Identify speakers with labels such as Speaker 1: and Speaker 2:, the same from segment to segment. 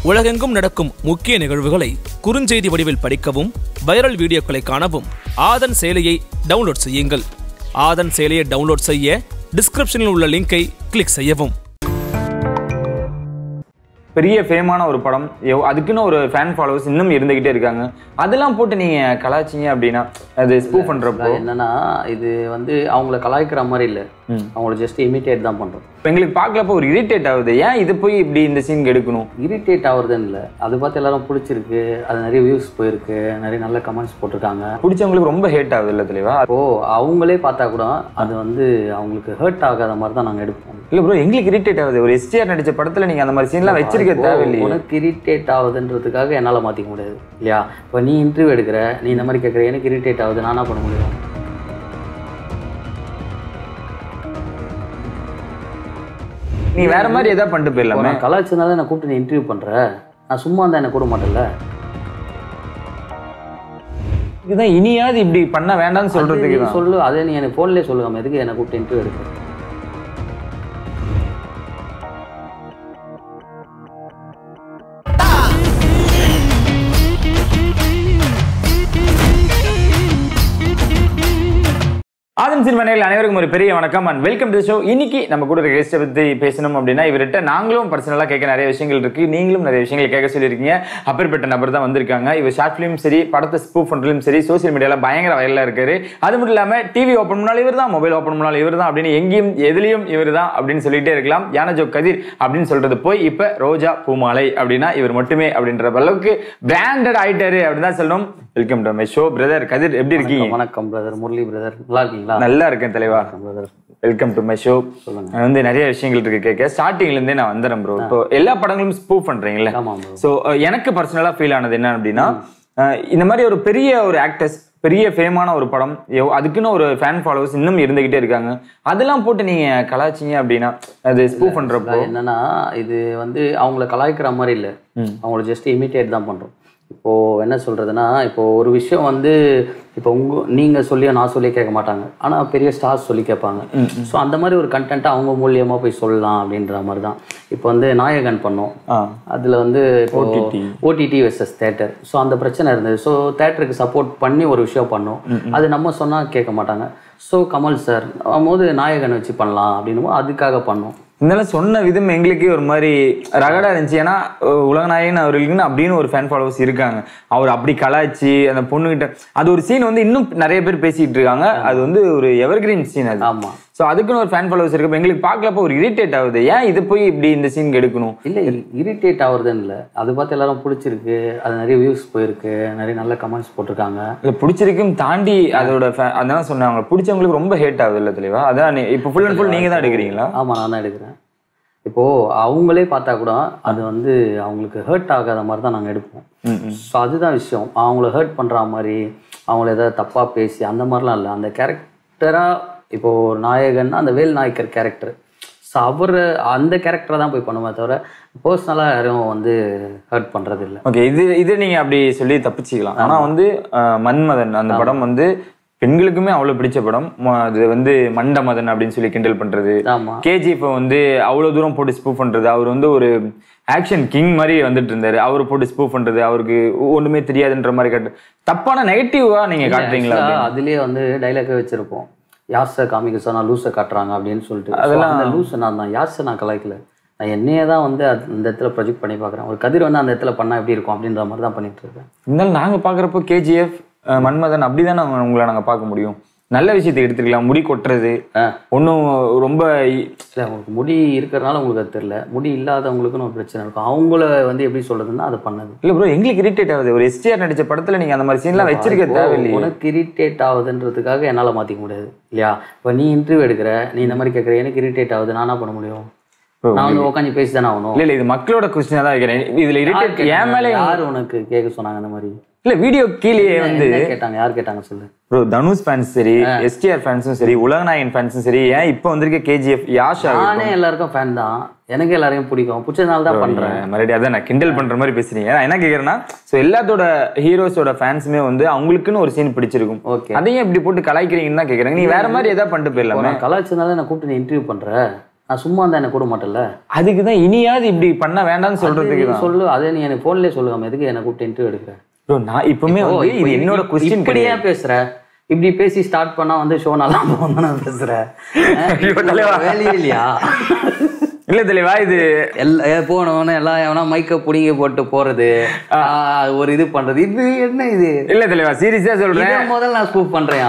Speaker 1: உலகெங்கும் நடக்கும் முக்கிய நிகழ்வுகளை குறுஞ்செய்தி வடிவில் படிக்கவும் வைரல் வீடியோக்களை காணவும் ஆதன் செயலியை டவுன்லோட் செய்யுங்கள் ஆதன் செயலியை டவுன்லோட் செய்ய டிஸ்கிரிப்ஷனில் உள்ள லிங்கை கிளிக் செய்யவும்
Speaker 2: பெரிய ஃபேமான ஒரு படம் எவ்- அதுக்குன்னு ஒரு ஃபேன் ஃபாலோவர்ஸ் இன்னும் இருந்துகிட்டே இருக்காங்க அதெல்லாம் போட்டு நீங்க கலாச்சிங்க அப்படின்னா அது ஸ்பூ பண்றப்போ
Speaker 3: என்னன்னா இது வந்து அவங்கள கலாய்க்கிற மாதிரி இல்லை அவங்கள ஜஸ்ட் இமிட்டேட் தான் பண்றோம்
Speaker 2: இப்ப எங்களுக்கு பார்க்கலப்போ ஒரு இரிட்டேட் ஆகுது ஏன் இது போய் இப்படி இந்த சீன் எடுக்கணும்
Speaker 3: இரிட்டேட் ஆகுறதுன்னு இல்லை அது பார்த்து எல்லாரும் பிடிச்சிருக்கு அது நிறைய வியூஸ் போயிருக்கு நிறைய நல்ல கமெண்ட்ஸ் போட்டிருக்காங்க
Speaker 2: பிடிச்சவங்களுக்கு ரொம்ப ஹேட் ஆகுது இல்ல தெளிவா
Speaker 3: அப்போ அவங்களே பார்த்தா கூட அது வந்து அவங்களுக்கு ஹர்ட் ஆகாத மாதிரி தான் நாங்கள் எடுப்போம்
Speaker 2: இல்ல ப்ரோ எங்களுக்கு இரிட்டேட் ஆகுது ஒரு எஸ்டிஆர் நடிச்ச படத்துல நீங்க அந்த மாதிரி சீன்லாம் வச்சிருக்க
Speaker 3: இப்போ
Speaker 2: தேவையில்லையே
Speaker 3: உனக்கு இரிட்டேட் ஆகுதுன்றதுக்காக என்னால் மாற்றிக்க முடியாது இல்லையா இப்போ நீ இன்டர்வியூ எடுக்கிற நீ இந்த மாதிரி கேட்குற எனக்கு இரிட்டேட் ஆகுது நான் என்ன பண்ண முடியும்
Speaker 2: நீ வேற மாதிரி ஏதாவது பண்ணிட்டு
Speaker 3: இப்போ
Speaker 2: போயிடலாமே
Speaker 3: நான் கலாச்சினால நான் கூப்பிட்டு நீ இன்டர்வியூ பண்ணுற நான் சும்மா இருந்தால் என்ன கூட மாட்டேன்ல
Speaker 2: இதுதான் இனியாவது இப்படி பண்ண வேண்டாம்னு சொல்றதுக்கு
Speaker 3: அது நீ
Speaker 2: தான்
Speaker 3: சொல்லு அதே நீ எனக்கு ஃபோன்லேயே சொல்லுங்க எதுக்கு என்னை கூப்பிட்டு இன்டர்வியூ எடுக்க
Speaker 2: ஆதம் சிறுவனைகள் அனைவருக்கும் ஒரு பெரிய வணக்கம் அண்ட் வெல்கம் டு ஷோ இன்னைக்கு நம்ம கூட இருக்க கெஸ்ட்டை பத்தி பேசணும் அப்படின்னா இவர்கிட்ட நாங்களும் பர்சனலாக கேட்க நிறைய விஷயங்கள் இருக்கு நீங்களும் நிறைய விஷயங்கள் கேட்க சொல்லியிருக்கீங்க அப்பேற்பட்ட நபர் தான் வந்திருக்காங்க இவர் ஷார்ட் ஃபிலிம் சரி படத்தை ஸ்பூ பண்றதும் சரி சோசியல் மீடியால பயங்கர வயலில் இருக்காரு அது மட்டும் இல்லாம டிவி ஓப்பன் பண்ணாலும் இவர் தான் மொபைல் ஓப்பன் பண்ணாலும் இவர் தான் அப்படின்னு எங்கேயும் எதுலயும் இவர் தான் அப்படின்னு சொல்லிட்டே இருக்கலாம் யானஜோ கதிர் அப்படின்னு சொல்றது போய் இப்ப ரோஜா பூமாலை அப்படின்னா இவர் மட்டுமே அப்படின்ற அளவுக்கு பிராண்டட் ஆயிட்டாரு அப்படின்னு தான் சொல்லணும் welcome to my show brother Kathir எப்படி இருக்கீங்க
Speaker 3: வணக்கம் பிரதர் முரளி பிரதர் நல்லா இருக்கீங்களா
Speaker 2: நல்லா இருக்கேன் தலைவா
Speaker 3: brother
Speaker 2: welcome to my show
Speaker 3: சொல்லுங்க.
Speaker 2: வந்து நிறைய விஷயங்கள் இருக்கு கேட்க ஸ்டார்டிங்ல இருந்தே நான் வந்துடுறேன் ப்ரோ இப்போ எல்லா படங்களும் ஸ்பூஃப் பண்றீங்கல்ல
Speaker 3: ஆமாம் ப்ரோ
Speaker 2: ஸோ எனக்கு பர்சனலா ஃபீல் ஆனது என்ன அப்படின்னா அஹ், இந்த மாதிரி ஒரு பெரிய ஒரு ஆக்டர்ஸ் பெரிய ஃபேமான ஒரு படம் எவ்- அதுக்குன்னு ஒரு ஃபேன் ஃபாலோவர்ஸ் இன்னும் இருந்துகிட்டே இருக்காங்க அதெல்லாம் போட்டு நீங்க கலாச்சிங்க அப்படின்னா அது ஸ்பூஃப் பண்றப்போ
Speaker 3: என்னன்னா இது வந்து அவங்கள கலாய்க்கிற மாதிரி இல்லை அவங்கள ஜஸ்ட் இமிட்டேட் தான் பண்றோம் இப்போ என்ன சொல்றதுன்னா இப்போ ஒரு விஷயம் வந்து இப்போ உங்க நீங்க சொல்லியோ நான் சொல்லியோ கேட்க மாட்டாங்க ஆனா பெரிய ஸ்டார்ஸ் சொல்லி கேட்பாங்க ஸோ அந்த மாதிரி ஒரு கண்டென்ட்டை அவங்க மூலியமா போய் சொல்லலாம் அப்படின்ற மாதிரி தான் இப்போ வந்து நாயகன் பண்ணோம்
Speaker 2: ஆ
Speaker 3: அதுல வந்து இப்போ ஓடிடி வெர்சஸ் தேட்டர் ஸோ அந்த பிரச்சனை இருந்தது ஸோ தேட்டருக்கு சப்போர்ட் பண்ணி ஒரு விஷயம் பண்ணோம் அது நம்ம சொன்னா கேட்க மாட்டாங்க ஸோ கமல் சார் போது நாயகன் வச்சு பண்ணலாம் அப்படின்னும் அதுக்காக பண்ணோம்
Speaker 2: இருந்தாலும் சொன்ன விதம் எங்களுக்கே ஒரு மாதிரி ரகடா இருந்துச்சு ஏன்னா அஹ், உலகநாயகன் அவர்களுக்குன்னு அப்படின்னு ஒரு ஃபேன் ஃபாலோவர்ஸ் இருக்காங்க அவர் அப்படி கலாய்ச்சி அந்த பொண்ணுகிட்ட அது ஒரு சீன் வந்து இன்னும் நிறைய பேர் பேசிட்டு இருக்காங்க அது வந்து ஒரு எவர்கிரீன் சீன் அது
Speaker 3: ஆமா
Speaker 2: ஸோ அதுக்குன்னு ஒரு ஃபேன் ஃபாலோவர்ஸ் இருக்கு எங்களுக்கு பார்க்கலப்போ ஒரு இரிட்டேட் ஆகுது ஏன் இது போய் இப்படி இந்த சீன் எடுக்கணும்
Speaker 3: இல்லை இரிட்டேட் ஆகுறதுன்னு இல்லை அது பார்த்து எல்லாரும் பிடிச்சிருக்கு அது நிறைய வியூஸ் போயிருக்கு நிறைய நல்ல கமெண்ட்ஸ் போட்டிருக்காங்க
Speaker 2: இல்லை பிடிச்சிருக்கும் தாண்டி அதோட fa- அதான் சொன்னாங்க பிடிச்சவங்களுக்கு ரொம்ப ஹேட் ஆகுது இல்லை தெளிவா அதான் நீ- இப்போ ஃபுல் அண்ட் ஃபுல் நீங்க தான் எடுக்கிறீங்களா
Speaker 3: ஆமாம் நான் தான் எடுக்கிறேன் இப்போது அவங்களே பார்த்தா கூட அது வந்து அவங்களுக்கு ஹர்ட் ஆகாத மாதிரி தான் நாங்கள் எடுப்போம் ஸோ அதுதான் விஷயம் அவங்கள ஹர்ட் பண்ணுற மாதிரி அவங்கள ஏதாவது தப்பாக பேசி அந்த மாதிரிலாம் இல்லை அந்த கேரக்டராக இப்போது ஒரு நாயகன்னா அந்த வேல் நாயக்கர் கேரக்டர் ஸோ அவர் அந்த கேரக்டரை தான் போய் பண்ணுமே தவிர பர்சனலாக யாரும் வந்து ஹர்ட் பண்ணுறது இல்லை
Speaker 2: ஓகே இது இது நீங்க அப்படி சொல்லி தப்பிச்சுக்கலாம் ஆனா வந்து அஹ், மன்மதன் அந்த படம் வந்து பெண்களுக்குமே அவ்வளவு பிடிச்ச படம் ம- அது வந்து மண்டமதன் அப்படின்னு சொல்லி கிண்டல் பண்றது
Speaker 3: ஆமாம்
Speaker 2: கேஜிஎஃப் வந்து அவ்வளவு தூரம் போட்டு ஸ்பூ பண்றது அவர் வந்து ஒரு ஆக்ஷன் கிங் மாதிரி வந்துட்டு இருந்தாரு அவர் போட்டு ஸ்பூ பண்றது அவருக்கு ஒண்ணுமே தெரியாதுன்ற மாதிரி காட்டு தப்பான நெகட்டிவா நீங்க காட்டுறீங்களா
Speaker 3: Actually, அதுலயே வந்து டைலாக்கே வச்சிருப்போம் யாச காமிக்க சொன்னா லூசை காட்டுறாங்க அப்படின்னு சொல்லிட்டு அதெல்லாம் அந்த லூஸ் நான் தான் யாச நான் கலாய்க்கல நான் என்னையே தான் வந்து அது- அந்த இடத்துல ப்ரொஜெக்ட் பண்ணி பார்க்குறேன் ஒரு கதிர் வந்து அந்த இடத்துல பண்ணா எப்படி இருக்கும் அப்படின்ற மாதிரி தான் பண்ணிட்டு இருக்கேன்
Speaker 2: இருந்தாலும் நாங்க பாக்குறப்போ கேஜிஎஃப் மன்மதன் அப்படிதான் உங்களை நாங்க பார்க்க முடியும் நல்ல விஷயத்தை எடுத்துக்கலாம் முடி கொட்டுறது
Speaker 3: ஆ.
Speaker 2: ஒன்றும் ரொம்ப இ-
Speaker 3: இல்லை உங்களுக்கு முடி இருக்கிறனால உங்களுக்கு அது தெரியல முடி இல்லாதவங்களுக்குன்னு ஒரு பிரச்சனை இருக்கும் அவங்கள வந்து எப்படி சொல்றதுன்னா அதை பண்ணது
Speaker 2: இல்ல ப்ரோ எங்களுக்கு இரிட்டேட் ஆகுது ஒரு எஸ்டிஆர் நடிச்ச படத்துல நீங்க அந்த மாதிரி சீன்லாம் வச்சிருக்க
Speaker 3: இப்போ
Speaker 2: தேவையில்லையே
Speaker 3: உனக்கு இரிட்டேட் ஆகுதுன்றதுக்காக என்னால் மாற்றிக்க முடியாது இல்லையா இப்போ நீ இன்டர்வியூ எடுக்கிற நீ இந்த மாதிரி கேட்குற எனக்கு இரிட்டேட் ஆகுது நான் என்ன பண்ண முடியும்
Speaker 2: Bro,
Speaker 3: நான் வந்து உட்காந்து பேசி தானே ஆகணும்
Speaker 2: இல்ல இல்ல இது மக்களோட கொஸ்டினா தான் வைக்கிறேன் இதுல இரிட்டேட் என் மேலே
Speaker 3: யார் உனக்கு கேட்க சொன்னாங்க அந்த மாதிரி
Speaker 2: இல்ல வீடியோ கீழே வந்து
Speaker 3: என்ன கேட்டாங்க யார் கேட்டாங்க சொல்லு
Speaker 2: ப்ரோ தனுஷ் ஃபேன்ஸ் சரி எஸ்டிஆர் ஃபேன்ஸும் சரி உலகநாயகன் ஃபேன்ஸும் சரி ஏன் இப்போ வந்திருக்க கேஜிஎஃப் யாஷா
Speaker 3: நானே எல்லாருக்கும் ஃபேன் தான் எனக்கு எல்லாரையும் பிடிக்கும் பிடிச்சதுனால தான் பண்றேன்
Speaker 2: மறுபடியும் அதான் நான் கிண்டல் பண்ற மாதிரி பேசுறீங்க நான் என்ன கேக்குறேன்னா சோ எல்லாத்தோட ஹீரோஸோட ஃபேன்ஸுமே வந்து அவங்களுக்குன்னு ஒரு சீன் பிடிச்சிருக்கும்
Speaker 3: ஓகே
Speaker 2: அதையும் இப்படி போட்டு கலாய்க்கிறீங்கன்னு தான் கேக்குறேன் நீ வேற மாதிரி ஏதாவது பண்ணிட்டு போயிடலாமே
Speaker 3: நான் கலாச்சனால நான் கூப்பிட்டு நீ இன்டர்வியூ பண்ற நான் சும்மா இருந்தா என்ன கூட மாட்டேன்ல
Speaker 2: அதுக்கு தான் இனியாவது இப்படி பண்ண வேண்டாம்னு சொல்றதுக்கு
Speaker 3: அது
Speaker 2: தான்
Speaker 3: சொல்லு அதை நீ எனக்கு ஃபோன்லேயே சொல்லுங்க எதுக்கு என்ன கூப்பிட்டு இன்டர்வியூ எடுக்கிற
Speaker 2: Bro, நான் இப்பவுமே
Speaker 3: ஓ,
Speaker 2: வந்து
Speaker 3: இப்ப
Speaker 2: இது என்னோட
Speaker 3: இப்ப-
Speaker 2: கொஸ்டின்
Speaker 3: இப்படி ஏன் பேசுற இப்படி பேசி ஸ்டார்ட் பண்ணா வந்து ஷோ நல்லா போகும் நான் பேசுறேன்
Speaker 2: ஐயோ, தலைவா.
Speaker 3: வேலையே இல்லையா
Speaker 2: இல்ல தெளிவா இது
Speaker 3: எல்லா போனவன எல்லாம் எவனா மைக்க புடிங்கி போட்டு போறது ஆ, ஒரு இது பண்றது இது என்ன இது
Speaker 2: இல்ல தெளிவா சீரியஸா சொல்றேன்
Speaker 3: இதை முதல்ல நான் ஸ்கூப் பண்றேன்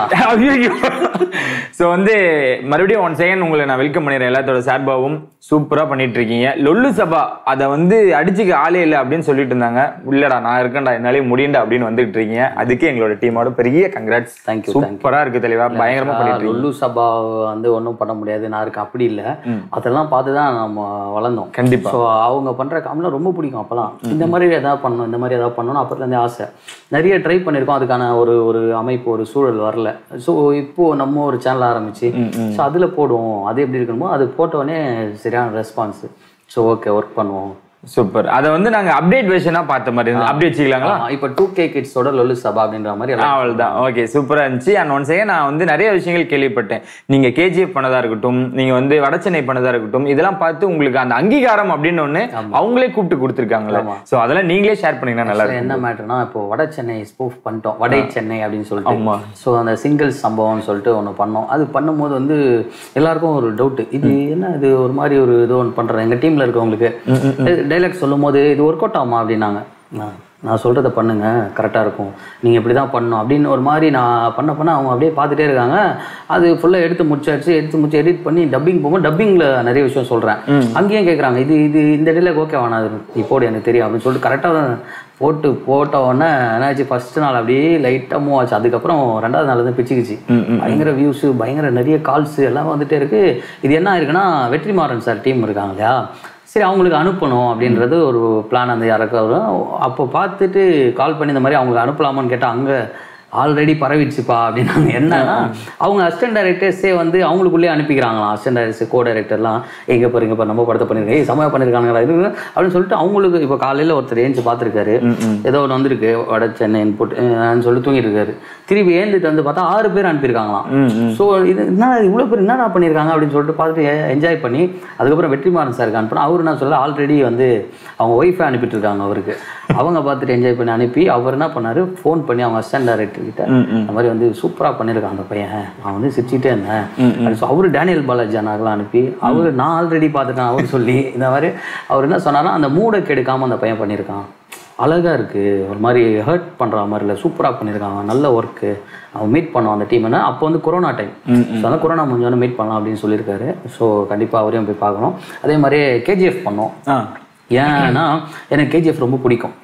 Speaker 2: ஸோ வந்து மறுபடியும் ஒன் செகண்ட் உங்களை நான் வெல்கம் பண்ணிடுறேன் எல்லாத்தோட சார்பாவும் சூப்பரா பண்ணிட்டு இருக்கீங்க லொல்லு சபா அதை வந்து அடிச்சுக்க ஆளே இல்லை அப்படின்னு சொல்லிட்டு இருந்தாங்க இல்லடா நான் இருக்கேன்டா என்னாலே முடியண்டா அப்படின்னு வந்துட்டு இருக்கீங்க அதுக்கு எங்களோட டீமோட பெரிய congrats
Speaker 3: Thank you, thank you.
Speaker 2: சூப்பரா இருக்கு தெளிவா பயங்கரமா பண்ணிட்டு இருக்கீங்க
Speaker 3: லுல்லு சபா வந்து ஒன்றும் பண்ண முடியாது நான் இருக்கு அப்படி இல்லை அதெல்லாம் பார்த்து தான் நம்ம வளர்ந்தோம்
Speaker 2: கண்டிப்பா.
Speaker 3: ஸோ அவங்க பண்ற காமெடிலாம் ரொம்ப பிடிக்கும் அப்பலாம் இந்த மாதிரி ஏதாவது பண்ணணும் இந்த மாதிரி ஏதாவது பண்ணணும் அப்பத்துலேருந்தே ஆசை நிறைய ட்ரை பண்ணியிருக்கோம் அதுக்கான ஒரு ஒரு அமைப்பு ஒரு சூழல் வரல ஸோ இப்போ நம்ம ஒரு சேனல் ஆரம்பிச்சு ஸோ அதில் போடுவோம் அது எப்படி இருக்கணுமோ அது போட்டோடனே சரியான ரெஸ்பான்ஸ் ஸோ ஓகே ஒர்க் பண்ணுவோம்
Speaker 2: சூப்பர் அதை வந்து நாங்க அப்டேட் வெர்ஷனா பார்த்த மாதிரி இருந்தது அப்படி வச்சுக்கலாங்களா
Speaker 3: ஆமா, இப்போ டூ கே கிட்ஸோட லொல்லு சபா அப்படின்ற மாதிரி எல்லாம்
Speaker 2: அவ்வளவுதான் ஓகே சூப்பரா இருந்துச்சு அண்ட் ஒன் செகண்ட் நான் வந்து நிறைய விஷயங்கள் கேள்விப்பட்டேன் நீங்க கேஜிஎஃப் பண்ணதா இருக்கட்டும் நீங்க வந்து வடச்சென்னை பண்ணதா இருக்கட்டும் இதெல்லாம் பார்த்து உங்களுக்கு அந்த அங்கீகாரம் அப்படின்னு ஒண்ணு அவங்களே கூப்பிட்டு கொடுத்துருக்காங்களே சோ அதெல்லாம் நீங்களே ஷேர் பண்ணீங்கன்னா நல்லா இருக்கும்
Speaker 3: என்ன மேட்டர்னா இப்போ வட சென்னை ஸ்பூஃப் பண்ணிட்டோம் வடை சென்னை அப்படின்னு சொல்லிட்டு
Speaker 2: ஆமா.
Speaker 3: ஸோ அந்த சிங்கிள் சம்பவம்னு சொல்லிட்டு ஒன்று பண்ணோம் அது பண்ணும்போது வந்து எல்லாருக்கும் ஒரு டவுட் இது என்ன இது ஒரு மாதிரி ஒரு இது ஒன்று பண்ணுறேன் எங்கள் டீமில் இருக்கவங்களுக்கு டைலாக் சொல்லும் போது இது ஒர்க் அவுட் ஆகுமா அப்படின்னாங்க நான் நான் சொல்கிறத பண்ணுங்க கரெக்டாக இருக்கும் நீங்கள் இப்படி தான் பண்ணணும் அப்படின்னு ஒரு மாதிரி நான் பண்ண பண்ண அவங்க அப்படியே பார்த்துட்டே இருக்காங்க அது ஃபுல்லாக எடுத்து முடிச்சாச்சு எடுத்து முடிச்சு எடிட் பண்ணி டப்பிங் போகும்போது டப்பிங்கில் நிறைய விஷயம் சொல்கிறேன் அங்கேயும் கேட்குறாங்க இது இது இந்த டைலாக் ஓகே வேணாம் அது நீ போடு எனக்கு தெரியும் அப்படின்னு சொல்லிட்டு கரெக்டாக போட்டு போட்ட உடனே என்னாச்சு ஃபர்ஸ்ட் நாள் அப்படியே லைட்டாக மூவ் ஆச்சு அதுக்கப்புறம் ரெண்டாவது நாள் வந்து பிச்சுக்கிச்சு பயங்கர வியூஸு பயங்கர நிறைய கால்ஸ் எல்லாம் வந்துட்டே இருக்கு இது என்ன ஆயிருக்குன்னா வெற்றிமாறன் சார் டீம் இருக்காங்க இல்லையா சரி அவங்களுக்கு அனுப்பணும் அப்படின்றது ஒரு பிளான் அந்த யாருக்கும் வரும் அப்போ பார்த்துட்டு கால் பண்ணி இந்த மாதிரி அவங்களுக்கு அனுப்பலாமான்னு கேட்டால் அங்கே ஆல்ரெடி பரவிடுச்சுப்பா அப்படின்னாங்க என்னன்னா அவங்க அசிஸ்டன்ட் டைரக்டர்ஸே வந்து அவங்களுக்குள்ளே அனுப்பிக்கிறாங்களாம் அசிஸ்டன்ட் டைரக்டர்ஸ் கோ டைரக்டர்லாம் எங்கே பாருங்க இப்போ நம்ம படத்தை பண்ணிருக்கேன் ஏய் செமையா பண்ணியிருக்காங்களா இது அப்படின்னு சொல்லிட்டு அவங்களுக்கு இப்போ காலையில் ஒருத்தர் ஏஞ்சி பார்த்துருக்காரு ஏதோ ஒன்று வந்திருக்கு வட சென்னை இன்புட் சொல்லிட்டு தூங்கிட்டு இருக்காரு திருப்பி ஏந்துட்டு வந்து பார்த்தா ஆறு பேர் அனுப்பியிருக்காங்களாம் ஸோ இது என்ன இவ்வளோ பேர் என்னடா பண்ணியிருக்காங்க அப்படின்னு சொல்லிட்டு பார்த்துட்டு என்ஜாய் பண்ணி அதுக்கப்புறம் வெற்றிமாறன் சாருக்கு அனுப்பினா அவர் என்ன சொல்ல ஆல்ரெடி வந்து அவங்க ஒய்ஃபை அனுப்பிட்டு இருக்காங்க அவருக்கு அவங்க பார்த்துட்டு என்ஜாய் பண்ணி அனுப்பி அவர் என்ன பண்ணாரு ஃபோன் பண்ணி அவங்க அசிஸ்டன்ட் டைரக்டர் கிட்ட இந்த மாதிரி வந்து சூப்பராக பண்ணியிருக்கான் அந்த பையன் நான் வந்து சிரிச்சிட்டே இருந்தேன் அப்படின்னு சொல்லி அவரு டேனியல் பாலாஜி அண்ணாக்கெல்லாம் அனுப்பி அவர் நான் ஆல்ரெடி பார்த்துட்டேன் அவர் சொல்லி இந்த மாதிரி அவர் என்ன சொன்னார்னா அந்த மூடை கெடுக்காம அந்த பையன் பண்ணியிருக்கான் அழகா இருக்கு ஒரு மாதிரி ஹர்ட் பண்ற மாதிரி இல்லை சூப்பராக பண்ணியிருக்காங்க நல்ல ஒர்க்கு அவன் மீட் பண்ணுவான் அந்த டீம்னு அப்போ வந்து கொரோனா டைம் ஸோ அதான் கொரோனா முடிஞ்சோன்னு மீட் பண்ணலாம் அப்படின்னு சொல்லியிருக்காரு ஸோ கண்டிப்பாக அவரையும் போய் பார்க்கணும் அதே மாதிரி கேஜிஎஃப் பண்ணோம்
Speaker 2: ஆ
Speaker 3: ஏன்னா எனக்கு கேஜிஎஃப் ரொம்ப பிடிக்கும்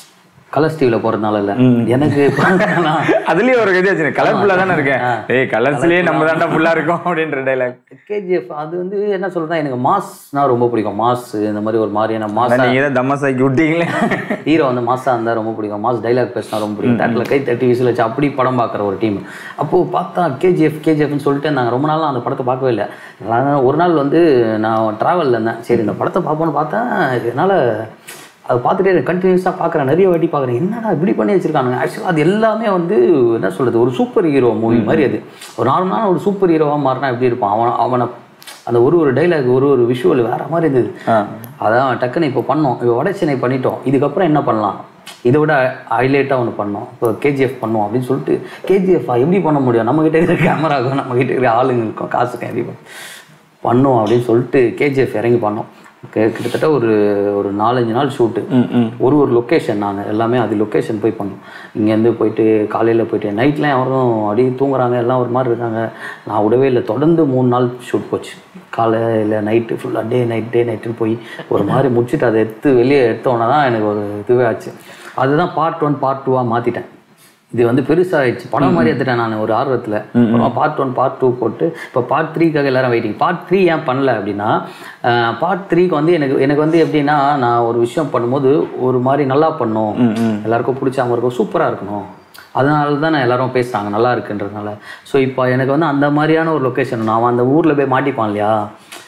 Speaker 3: கலர்ஸ் டிவியில் போகிறதுனால இல்லை எனக்கு பார்த்தீங்கன்னா
Speaker 2: அதுலயே ஒரு கதை வச்சு கலர்ஃபுல்லா தானே இருக்கேன் ஏய் கலர்ஸ்லயே நம்ம தாண்டா ஃபுல்லா இருக்கோம் அப்படின்ற டைலாக்
Speaker 3: கேஜிஎஃப் அது வந்து என்ன சொல்றதுனா எனக்கு மாஸ்னா ரொம்ப பிடிக்கும் மாஸ் இந்த மாதிரி ஒரு மாதிரியான மாஸ்
Speaker 2: நீங்க தான் தம்மசாக்கி விட்டீங்களே
Speaker 3: ஹீரோ வந்து மாசா இருந்தா ரொம்ப பிடிக்கும் மாஸ் டைலாக் பேசினா ரொம்ப பிடிக்கும் தேட்டரில் கை தட்டி விசில் வச்சு அப்படி படம் பார்க்குற ஒரு டீம் அப்போ பார்த்தா கேஜிஎஃப் கேஜிஎஃப்னு சொல்லிட்டு நாங்கள் ரொம்ப நாள் அந்த படத்தை பார்க்கவே இல்லை நான் ஒரு நாள் வந்து நான் ட்ராவலில் இருந்தேன் சரி இந்த படத்தை பார்ப்போன்னு பார்த்தேன் என்னால் அதை பார்த்துட்டே கண்டினியூஸாக பார்க்குறேன் நிறைய வாட்டி பார்க்குறேன் என்னடா இப்படி பண்ணி வச்சிருக்கானுங்க ஆக்சுவலாக அது எல்லாமே வந்து என்ன சொல்றது ஒரு சூப்பர் ஹீரோ மூவி மாதிரி அது ஒரு நார்மலான ஒரு சூப்பர் ஹீரோவாக மாறினா எப்படி இருப்பான் அவன் அவனை அந்த ஒரு ஒரு டைலாக் ஒரு ஒரு விஷுவல் வேற மாதிரி இருந்தது அதான் டக்குன்னு இப்போ பண்ணோம் இப்போ வட சென்னை பண்ணிட்டோம் இதுக்கப்புறம் என்ன பண்ணலாம் இதை விட ஹைலைட்டாக ஒன்று பண்ணோம் இப்போ கேஜிஎஃப் பண்ணோம் அப்படின்னு சொல்லிட்டு கேஜிஎஃப் எப்படி பண்ண முடியும் நம்ம கிட்ட இருக்கிற கேமரா இருக்கும் நம்ம கிட்ட இருக்கிற ஆளுங்க இருக்கும் காசுக்கு எப்படி பண்ண- பண்ணோம் அப்படின்னு சொல்லிட்டு கேஜிஎஃப் இறங்கி பண்ணோம் கி- கிட்டத்தட்ட ஒரு ஒரு நாலஞ்சு நாள் ஷூட்டு ஒரு ஒரு லொக்கேஷன் நாங்கள் எல்லாமே அது லொக்கேஷன் போய் பண்ணோம் இங்கேருந்து போயிட்டு காலையில் போயிட்டு நைட்லாம் யாரும் அப்படியே தூங்குறாங்க எல்லாம் ஒரு மாதிரி இருக்காங்க நான் விடவே இல்லை தொடர்ந்து மூணு நாள் ஷூட் போச்சு காலையில் நைட்டு ஃபுல்லாக டே நைட் டே நைட்டுன்னு போய் ஒரு மாதிரி முடிச்சுட்டு அதை எடுத்து வெளியே எடுத்தோன்னே தான் எனக்கு ஒரு இதுவே ஆச்சு அதுதான் பார்ட் ஒன் பார்ட் டூவாக மாற்றிட்டேன் இது வந்து பெருசாகிடுச்சு படம் மாதிரி எடுத்துட்டேன் நான் ஒரு ஆர்வத்தில் அப்புறமா பார்ட் ஒன் பார்ட் டூ போட்டு இப்போ பார்ட் த்ரீக்காக எல்லாரும் வெயிட்டிங் பார்ட் த்ரீ ஏன் பண்ணல அப்படின்னா பார்ட் த்ரீக்கு வந்து எனக்கு எனக்கு வந்து எப்படின்னா நான் ஒரு விஷயம் பண்ணும்போது ஒரு மாதிரி நல்லா பண்ணும் எல்லாருக்கும் பிடிச்ச மாதிரி இருக்கும் சூப்பராக இருக்கணும் அதனால தான் நான் எல்லாரும் பேசுகிறாங்க நல்லா இருக்குன்றதுனால ஸோ இப்போ எனக்கு வந்து அந்த மாதிரியான ஒரு லொக்கேஷன் நான் அந்த ஊரில் போய் மாட்டிப்பான் இல்லையா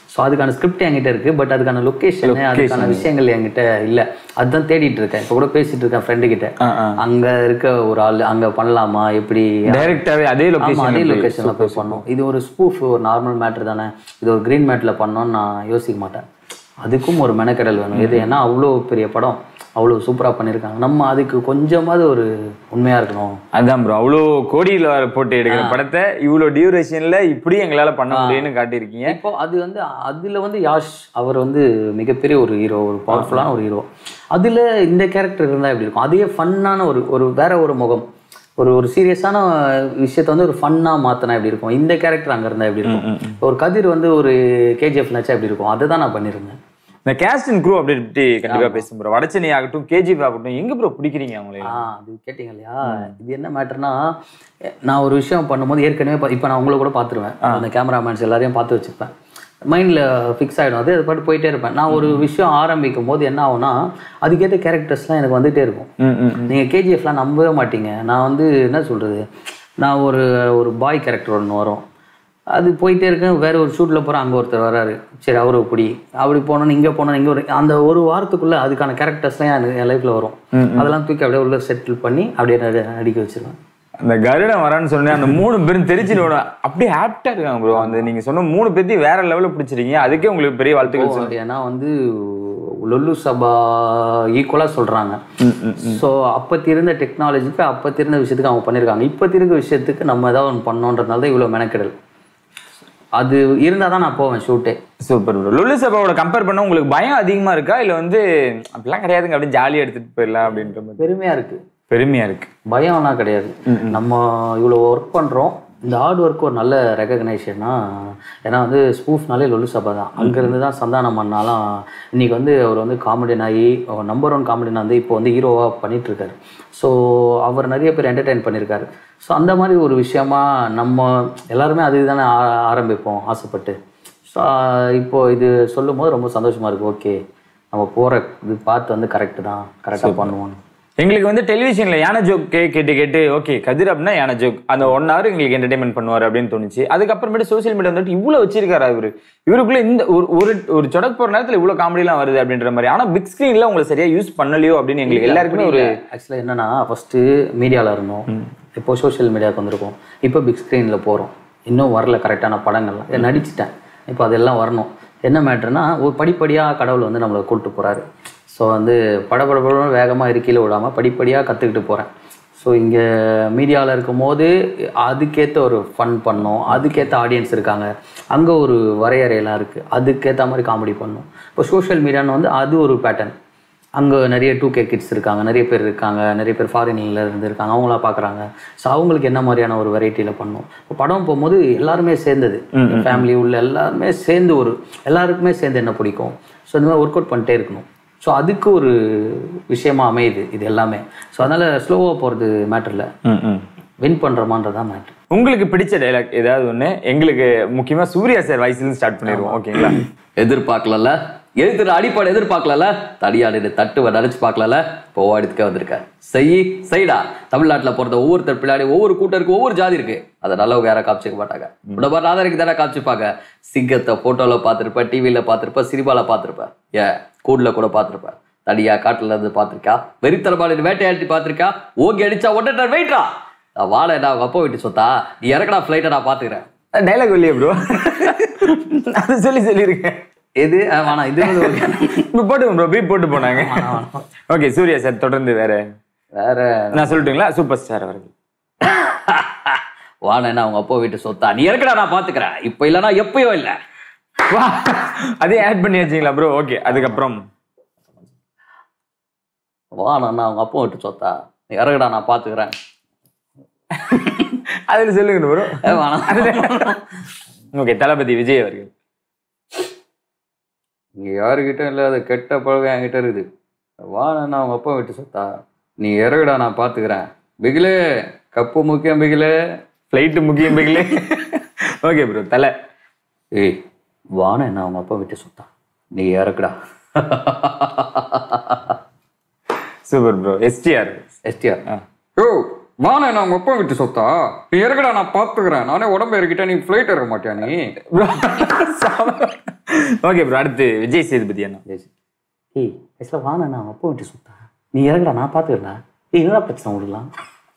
Speaker 3: ஸோ அதுக்கான ஸ்கிரிப்ட் என்கிட்ட இருக்கு பட் அதுக்கான லொக்கேஷன் அதுக்கான விஷயங்கள் என்கிட்ட இல்லை அதுதான் தேடிட்டு இருக்கேன் இப்போ கூட பேசிட்டு இருக்கேன் ஃப்ரெண்டு கிட்ட அங்க இருக்க ஒரு ஆள் அங்க பண்ணலாமா எப்படி
Speaker 2: டைரக்டாவே அதே
Speaker 3: ஆமா
Speaker 2: லொகேஷன்
Speaker 3: அதே லொகேஷன்ல போய் பண்ணோம் இது ஒரு ஸ்பூஃப் ஒரு நார்மல் மேட்டர் தானே இது ஒரு கிரீன் மேட்ல பண்ணோம்னு நான் யோசிக்க மாட்டேன் அதுக்கும் ஒரு மெனக்கடல் வேணும் இது ஏன்னா அவ்வளோ பெரிய படம் அவ்வளோ சூப்பரா பண்ணியிருக்காங்க நம்ம அதுக்கு கொஞ்சமாவது ஒரு உண்மையா இருக்கணும்
Speaker 2: அதான் ப்ரோ அவ்வளோ கோடியில் போட்டு எடுக்கிற படத்தை இவ்வளோ டியூரேஷன்ல இப்படி எங்களால பண்ண முடியும்னு காட்டியிருக்கீங்க
Speaker 3: இப்போ அது வந்து அதுல வந்து யாஷ் அவர் வந்து மிகப்பெரிய ஒரு ஹீரோ ஒரு பவர்ஃபுல்லான ஒரு ஹீரோ அதுல இந்த கேரக்டர் இருந்தா எப்படி இருக்கும் அதே ஃபன்னான ஒரு ஒரு வேற ஒரு முகம் ஒரு ஒரு சீரியஸான விஷயத்த வந்து ஒரு ஃபன்னா மாத்தினா எப்படி இருக்கும் இந்த கேரக்டர் அங்க இருந்தா எப்படி இருக்கும் ஒரு கதிர் வந்து ஒரு கேஜிஎஃப் நச்சா எப்படி இருக்கும் அதை தான் நான் பண்ணியிருந்தேன்
Speaker 2: இந்த கேஸ்ட் அண்ட் க்ரூ அப்படி பற்றி கண்டிப்பா பேசும் ப்ரோ வடச்சென்னை ஆகட்டும் கேஜிஎஃப் ஆகட்டும் எங்க ப்ரோ பிடிக்கிறீங்க அவங்களே
Speaker 3: ஆ அது கேட்டீங்க இல்லையா இது என்ன மேட்டர்னா நான் ஒரு விஷயம் பண்ணும்போது ஏற்கனவே பா- இப்போ நான் உங்களை கூட பார்த்துருவேன் அந்த கேமராமேன்ஸ் எல்லாரையும் பார்த்து வச்சுப்பேன் மைண்டில் ஃபிக்ஸ் ஆகிடும் அது அது பாட்டு போயிட்டே இருப்பேன் நான் ஒரு விஷயம் ஆரம்பிக்கும் போது என்ன ஆகும்னா அதுக்கேற்ற கேரக்டர்ஸ்லாம் எனக்கு வந்துட்டே இருக்கும்
Speaker 2: ம் ம்
Speaker 3: நீங்கள் கேஜிஎஃப்லாம் நம்பவே மாட்டீங்க நான் வந்து என்ன சொல்கிறது நான் ஒரு ஒரு பாய் கேரக்டர் ஒன்று வரும் அது போயிட்டே இருக்கேன் வேற ஒரு ஷூட்டில் போகிறேன் அங்கே ஒருத்தர் வராரு சரி அவரு பிடி அப்படி போனோன்னு இங்கே போனோம் இங்கே ஒரு அந்த ஒரு வாரத்துக்குள்ளே அதுக்கான கேரக்டர்ஸ்லாம் என் என் லைஃப்பில் வரும் அதெல்லாம் தூக்கி அப்படியே உள்ள செட்டில் பண்ணி அப்படியே நடி- நடிக்க வச்சிருவேன்
Speaker 2: அந்த கருடன் வரான்னு சொன்னேன் அந்த மூணு பேரும் தெரிச்சினோட அப்படியே ஆப்டா இருக்காங்க ப்ரோ அந்த நீங்க சொன்ன மூணு பேர்த்தையும் வேற லெவலில் பிடிச்சிருக்கீங்க அதுக்கே உங்களுக்கு பெரிய வாழ்த்துக்கள் சொல்லுங்க
Speaker 3: ஏன்னா வந்து லொல்லு சபா ஈக்குவலாக சொல்கிறாங்க ஸோ அப்பத்தி இருந்த டெக்னாலஜிக்கு அப்பத்தி இருந்த விஷயத்துக்கு அவங்க பண்ணியிருக்காங்க இப்பத்தி இருக்க விஷயத்துக்கு நம்ம ஏதாவது ஒன்று பண்ணோன்றதுனால தான் இவ்வளோ மெனக்கெடல் அது இருந்தால் தான் நான் போவேன் ஷூட்டே
Speaker 2: சூப்பர் ப்ரோ லுலு சபாவோட கம்பேர் பண்ண உங்களுக்கு பயம் அதிகமா இருக்கா இல்ல வந்து அப்படிலாம் கிடையாதுங்க அப்படியே ஜாலியா எடுத்துட்டு போயிடலாம் அப்படின்ற மாதிரி
Speaker 3: பெருமையாக இருக்குது
Speaker 2: பெருமையா இருக்கு
Speaker 3: பயம்லாம் கிடையாது நம்ம இவ்வளோ ஒர்க் பண்ணுறோம் இந்த ஹார்ட் ஒர்க் ஒரு நல்ல ரெகக்னைஷன்னா ஏன்னா வந்து ஸ்பூஃப்னாலே லொல்லு சபா தான் அங்கேருந்து தான் சந்தானம் பண்ணாலும் இன்னைக்கு வந்து அவர் வந்து காமெடியன் ஆகி நம்பர் ஒன் காமெடியன் வந்து இப்போ வந்து ஹீரோவாக பண்ணிட்டு இருக்காரு ஸோ அவர் நிறைய பேர் என்டர்டெயின் பண்ணியிருக்காரு ஸோ அந்த மாதிரி ஒரு விஷயமா நம்ம எல்லாருமே அது தானே ஆ- ஆரம்பிப்போம் ஆசைப்பட்டு ஸோ இப்போ இது சொல்லும்போது ரொம்ப சந்தோஷமா இருக்கு ஓகே நம்ம போகிற இது பார்த்து வந்து கரெக்டு தான் கரெக்டாக பண்ணுவோம்
Speaker 2: எங்களுக்கு வந்து டெலிவிஷன்ல யானை ஜோக் கேட்டு கேட்டு ஓகே கதிர் அப்படின்னா யானை ஜோக் அந்த ஒன் ஹவர் எங்களுக்கு என்டர்டைன்மெண்ட் பண்ணுவார் அப்படின்னு தோணுச்சு அதுக்கப்புறமேட்டு சோஷியல் மீடியா வந்துட்டு இவ்வளவு வச்சிருக்காரு இவரு இவருக்குள்ள இந்த ஒரு ஒரு ஒரு சொடக் போற நேரத்துல இவ்வளவு காமெடிலாம் வருது அப்படின்ற மாதிரி ஆனா பிக் ஸ்கிரீன்ல உங்களை சரியா யூஸ் பண்ணலையோ அப்படின்னு எங்களுக்கு எல்லாருக்குமே ஒரு
Speaker 3: ஆக்சுவலாக என்னன்னா ஃபஸ்ட்டு மீடியாவில் இருந்தோம் இப்போ சோஷியல் மீடியாவுக்கு வந்திருக்கோம் இப்போ பிக் ஸ்க்ரீனில் போகிறோம் இன்னும் வரல கரெக்டான படங்கள்லாம் இதை நடிச்சிட்டேன் இப்போ அதெல்லாம் வரணும் என்ன மேட்ருனா ஒரு படிப்படியாக கடவுள் வந்து நம்மளை கூப்பிட்டு போகிறாரு ஸோ வந்து படபடபடன்னு வேகமாக இருக்கையில் விடாமல் படிப்படியாக கற்றுக்கிட்டு போகிறேன் ஸோ இங்கே மீடியாவில் இருக்கும்போது அதுக்கேற்ற ஒரு ஃபன் பண்ணோம் அதுக்கேற்ற ஆடியன்ஸ் இருக்காங்க அங்கே ஒரு வரையறையெல்லாம் இருக்குது அதுக்கேற்ற மாதிரி காமெடி பண்ணோம் இப்போ சோஷியல் மீடியான்னு வந்து அது ஒரு பேட்டர்ன் அங்கே நிறைய டூ கே கிட்ஸ் இருக்காங்க நிறைய பேர் இருக்காங்க நிறைய பேர் ஃபாரின்ல இருந்து இருக்காங்க அவங்களா பார்க்குறாங்க ஸோ அவங்களுக்கு என்ன மாதிரியான ஒரு வெரைட்டியில் பண்ணோம் இப்போ படம் போகும்போது எல்லாருமே சேர்ந்தது ஃபேமிலி உள்ள எல்லாருமே சேர்ந்து ஒரு எல்லாருக்குமே சேர்ந்து என்ன பிடிக்கும் ஸோ இந்த மாதிரி ஒர்க் அவுட் பண்ணிட்டே இருக்கணும் ஸோ அதுக்கு ஒரு விஷயமா அமையுது இது எல்லாமே ஸோ அதனால் ஸ்லோவாக போகிறது மேட்டரில்
Speaker 2: ம், ம்.
Speaker 3: வின் பண்ணுறோமான்றதான் மேட்ரு
Speaker 2: உங்களுக்கு பிடிச்ச டைலாக் ஏதாவது ஒண்ணு எங்களுக்கு முக்கியமா சூர்யா சார் வாய்ஸ்ல ஸ்டார்ட் பண்ணிடுவோம் ஓகேங்களா
Speaker 3: எதிர்பார்க்கலல்ல எழுத்துற அடிப்பாடு எதிர்பார்க்கலல்ல தடியாடு தட்டுவ நினைச்சு பார்க்கலல்ல இப்போ ஓடித்துக்கே வந்திருக்க செய் செய்டா தமிழ்நாட்டுல பிறந்த ஒவ்வொருத்தர் பிள்ளாடி ஒவ்வொரு கூட்டருக்கு ஒவ்வொரு ஜாதி இருக்கு அதை நல்லவங்க யாரும் காமிச்சிக்க மாட்டாங்க உடம்பு நாதருக்கு தானே காமிச்சுப்பாங்க சிங்கத்தை போட்டோல பார்த்திருப்ப டிவியில பார்த்திருப்ப சினிமால பார்த்திருப்ப ஏ கூடுல கூட பார்த்திருப்ப தடியா காட்டுல இருந்து பார்த்திருக்கா வெறித்தரமான வேட்டையாட்டி பார்த்திருக்கா ஓங்கி அடிச்சா ஒன்றரை வெயிட்ரா வாழை நான் அவங்க அப்பா வீட்டு சொத்தா நீ இறக்கடா ஃபிளைட்டை நான் பாத்துக்கிறேன்
Speaker 2: டைலாக் இல்லையா ப்ரோ அது சொல்லி சொல்லியிருக்கேன்
Speaker 3: எது அஹ் வேணாம் இது வந்து okay.
Speaker 2: இப்ப போட்டு ப்ரோ பீப் போட்டு போனாங்க ஓகே சூர்யா சார் தொடர்ந்து வேற
Speaker 3: வேற
Speaker 2: நான் சொல்லட்டுங்களா சூப்பர் ஸ்டார் அவர்கள்
Speaker 3: வாணேன்னா அவங்க அப்பா வீட்டு சொத்தா நீ இருக்கடா நான் பாத்துக்கிறேன் இப்ப இல்லனா எப்பயோ இல்ல
Speaker 2: வா அதே ஆட் பண்ணி வச்சிங்களா ப்ரோ ஓகே அதுக்கப்புறம்
Speaker 3: வாணேன்னா அவங்க அப்பா வீட்டு சொத்தா நீ இறகுடா நான் பாத்துக்கிறேன்
Speaker 2: அதுல சொல்லுங்க ப்ரோ
Speaker 3: ஏ, வேணாம்
Speaker 2: ஓகே தளபதி விஜய் அவர்கள்
Speaker 3: இங்க யாருக்கிட்ட இல்லாத கெட்ட பழக்கம் என்கிட்ட இருக்குது வாணேன்னா அவங்க அப்பா வீட்டு சொத்தா நீ இறகுடா நான் பாத்துக்கிறேன் பிகிலே கப்பு முக்கியம் பிகிலே
Speaker 2: ஃப்ளைட்டு முக்கியம் பைக்கிலே ஓகே ப்ரோ தலை
Speaker 3: ஏய் வாணேன்னா அவங்க அப்பா வீட்டு சொத்தா நீ இறக்குடா
Speaker 2: சூப்பர் ப்ரோ எஸ்டிஆர்
Speaker 3: எஸ்டிஆர்
Speaker 2: ஆ.
Speaker 3: ஓ
Speaker 4: வாண நான் உங்க அப்பா விட்டு சொத்தா நீ இறக்கடா நான் பாத்துக்கிறேன் நானே உடம்பு இறக்கிட்டா நீ ஃபிளைட் இறக்க மாட்டியா நீ
Speaker 2: ஓகே ப்ரோ அடுத்து விஜய் சேதுபதி அண்ணா
Speaker 3: ஏய் ஆக்சுவலாக வாங்க நான் அப்பா விட்டு சுத்தா நீ இறங்குடா நான் பார்த்துக்கிறேன் ஏய் என்னடா பிரச்சனை விடலாம்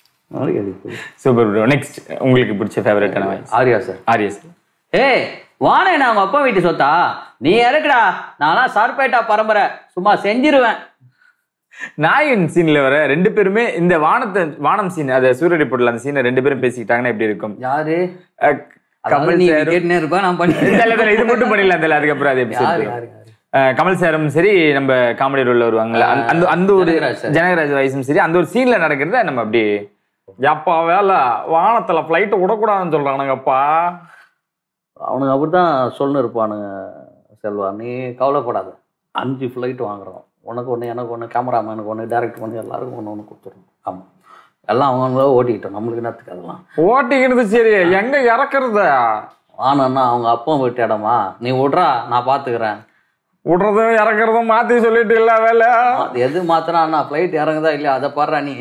Speaker 2: சூப்பர் ப்ரோ நெக்ஸ்ட் உங்களுக்கு பிடிச்ச ஃபேவரட்டான வாய்ஸ்
Speaker 3: ஆரியா சார்
Speaker 2: ஆரியஸ்
Speaker 3: ஏய் வானே நான் அவங்க அப்பா வீட்டு சொத்தா நீ இறக்குடா நான்லாம் சார்பேட்டா பரம்பரை சும்மா செஞ்சிருவேன்
Speaker 2: நாயகன் சீன்ல வர ரெண்டு பேருமே இந்த வானத்தை வானம் சீன் அதை சூரியடி போடல அந்த சீனை ரெண்டு பேரும் பேசிக்கிட்டாங்கன்னா எப்படி இருக்கும்
Speaker 3: யாரு
Speaker 2: அஹ், கமல்
Speaker 3: நீ
Speaker 2: சார்
Speaker 3: கேட்டுனே இருப்பா நான் பண்ணி
Speaker 2: இல்ல, இல்ல, இல்ல, இது மட்டும் பண்ணிடலாம் தெரியல அதுக்கப்புறம் அது
Speaker 3: யாரு
Speaker 2: எபிசோட்
Speaker 3: யாரு யாரு
Speaker 2: கமல் சாரும் சரி நம்ம காமெடி ரோல்ல வருவாங்கல்ல அந்த- அந்த அந்த ஒரு
Speaker 3: ஜனகராஜ் sir.
Speaker 2: ஜனகராஜ் வயசும் சரி அந்த ஒரு சீன்ல நடக்கிறத நம்ம அப்படி எப்பா வேலை வானத்துல பிளைட் விடக்கூடாதுன்னு சொல்றானுங்கப்பா
Speaker 3: அவனுங்க அப்படிதான் சொல்லணும் இருப்பானுங்க செல்வா நீ கவலைப்படாத அஞ்சு ஃப்ளைட் வாங்குறோம் உனக்கு ஒன்று எனக்கு ஒன்று கேமராமேனுக்கு ஒன்று டேரக்டர் ஒன்று எல்லாருக்கும் ஒன்று ஒன்று கொடுத்துருவோம் ஆமாம் எல்லாம் அவங்கள ஓட்டிக்கிட்டோம் நம்மளுக்கு என்னத்துக்கு அதெல்லாம்
Speaker 2: ஓட்டிக்கிறது சரி எங்க இறக்குறத
Speaker 3: ஆனா அவங்க அப்பா வீட்டு இடமா நீ விட்றா நான் பார்த்துக்கிறேன்
Speaker 2: விடுறதும் இறக்குறதும் மாத்தி சொல்லிட்டு இல்ல வேலை
Speaker 3: எது மாத்தினா ஃப்ளைட் இறங்குதா இல்லையா அதை பாடுறா நீ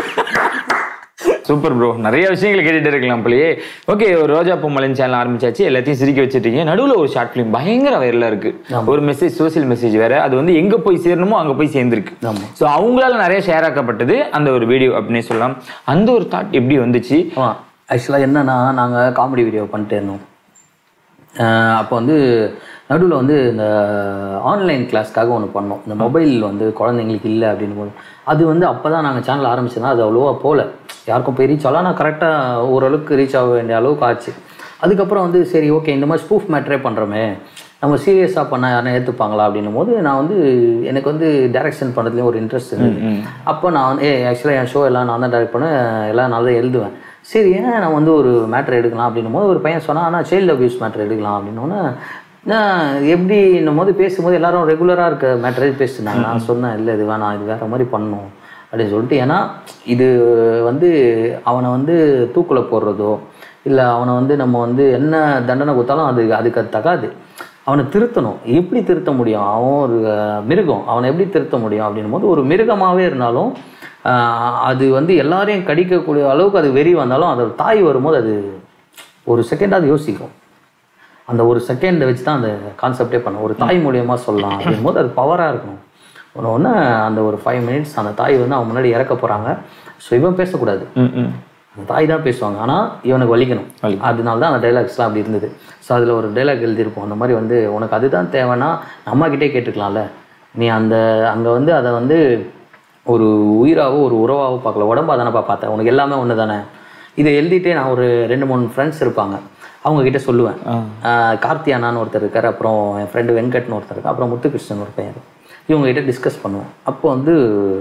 Speaker 2: சூப்பர் ப்ரோ நிறைய விஷயங்கள் கேட்டுட்டு இருக்கலாம் போலயே ஓகே ஒரு ரோஜா பொம்மலின் சேனல் ஆரம்பிச்சாச்சு எல்லாத்தையும் சிரிக்க வச்சிட்டீங்க நடுவுல ஒரு ஷார்ட் ஃபிலிம் பயங்கர வைரலா இருக்கு ஒரு மெசேஜ் சோசியல் மெசேஜ் வேற அது வந்து எங்க போய் சேரணுமோ அங்க போய் சேர்ந்துருக்கு
Speaker 3: ஆமா.
Speaker 2: ஸோ அவங்களால நிறைய ஷேர் ஆக்கப்பட்டது அந்த ஒரு வீடியோ அப்படின்னே சொல்லலாம் அந்த ஒரு தாட் எப்படி வந்துச்சு
Speaker 3: ஆமாம் ஆக்சுவலாக என்னன்னா நாங்கள் காமெடி வீடியோ பண்ணிட்டு இருந்தோம் அஹ் அப்போ வந்து நடுவில் வந்து இந்த ஆன்லைன் கிளாஸ்க்காக ஒன்று பண்ணோம் இந்த மொபைல் வந்து குழந்தைங்களுக்கு இல்லை அப்படின்னு போது அது வந்து அப்போ தான் நாங்கள் சேனல் ஆரம்பிச்சோன்னா அது அவ்வளோவா போகல யாருக்கும் போய் ரீச் ஆகலாம் நான் கரெக்டாக ஓரளவுக்கு ரீச் ஆக வேண்டிய அளவுக்கு ஆச்சு அதுக்கப்புறம் வந்து சரி ஓகே இந்த மாதிரி ஸ்பூஃப் மேட்ரே பண்ணுறோமே நம்ம சீரியஸாக பண்ணால் யாரும் ஏற்றுப்பாங்களா அப்படின்னும் போது நான் வந்து எனக்கு வந்து டைரக்ஷன் பண்ணுறதுலேயும் ஒரு இன்ட்ரெஸ்ட் இருந்தது அப்போ நான் வந்து ஏ ஆக்சுவலாக என் ஷோ எல்லாம் நான் தான் டைரக்ட் பண்ணேன் எல்லாம் நான் தான் எழுதுவேன் சரி ஏன் நான் வந்து ஒரு மேட்ரு எடுக்கலாம் அப்படின்னும் போது ஒரு பையன் சொன்னான் ஆனால் சைல்டு அபியூஸ் மேட்ரு எடுக்கலாம் அப்படின்னோன்னே நான் எப்படின்னும் போது பேசும்போது எல்லாரும் ரெகுலராக இருக்க மேட்ரே பேசினாங்க நான் சொன்னேன் இல்லை இது வேணாம் இது வேறு மாதிரி பண்ணணும் அப்படின்னு சொல்லிட்டு ஏன்னா இது வந்து அவனை வந்து தூக்கில் போடுறதோ இல்லை அவனை வந்து நம்ம வந்து என்ன தண்டனை கொடுத்தாலும் அது அதுக்கு அது தகாது அவனை திருத்தணும் எப்படி திருத்த முடியும் அவன் ஒரு அஹ், மிருகம் அவனை எப்படி திருத்த முடியும் அப்படின்னும் போது ஒரு மிருகமாகவே இருந்தாலும் ஆஹ், அது வந்து எல்லாரையும் கடிக்கக்கூடிய அளவுக்கு அது வெறி வந்தாலும் அதோட தாய் வரும்போது அது ஒரு செகண்டாவது யோசிக்கும் அந்த ஒரு செகண்டை வச்சு தான் அந்த கான்செப்டே பண்ணும் ஒரு தாய் மூலியமாக சொல்லலாம் அப்படின்னும் போது அது பவராக இருக்கணும் ஒன்று ஒன்று அந்த ஒரு ஃபைவ் மினிட்ஸ் அந்த தாய் வந்து அவன் முன்னாடி இறக்க போகிறாங்க ஸோ இவன் பேசக்கூடாது அந்த தாய் தான் பேசுவாங்க ஆனால் இவனுக்கு வலிக்கணும் அதனால தான் அந்த டைலாக்ஸ்லாம் அப்படி இருந்தது ஸோ அதில் ஒரு டைலாக் எழுதியிருப்போம் அந்த மாதிரி வந்து உனக்கு அதுதான் தேவைன்னா அம்மா கிட்டே கேட்டுக்கலாம்ல நீ அந்த அங்கே வந்து அதை வந்து ஒரு உயிராவோ ஒரு உறவாவோ பார்க்கல உடம்பா தானேப்பா பார்த்தேன் உனக்கு எல்லாமே ஒன்று தானே இதை எழுதிட்டே நான் ஒரு ரெண்டு மூணு ஃப்ரெண்ட்ஸ் இருப்பாங்க அவங்க கிட்ட சொல்லுவேன் ஆஹ் கார்த்தி அண்ணான்னு ஒருத்தர் இருக்கார் அப்புறம் என் ஃப்ரெண்டு வெங்கட்னு ஒருத்தர் இருக்கார் அப்புறம் முத்துகிருஷ்ணன் ஒரு பையன் இவங்க கிட்ட டிஸ்கஸ் பண்ணுவோம் அப்போ வந்து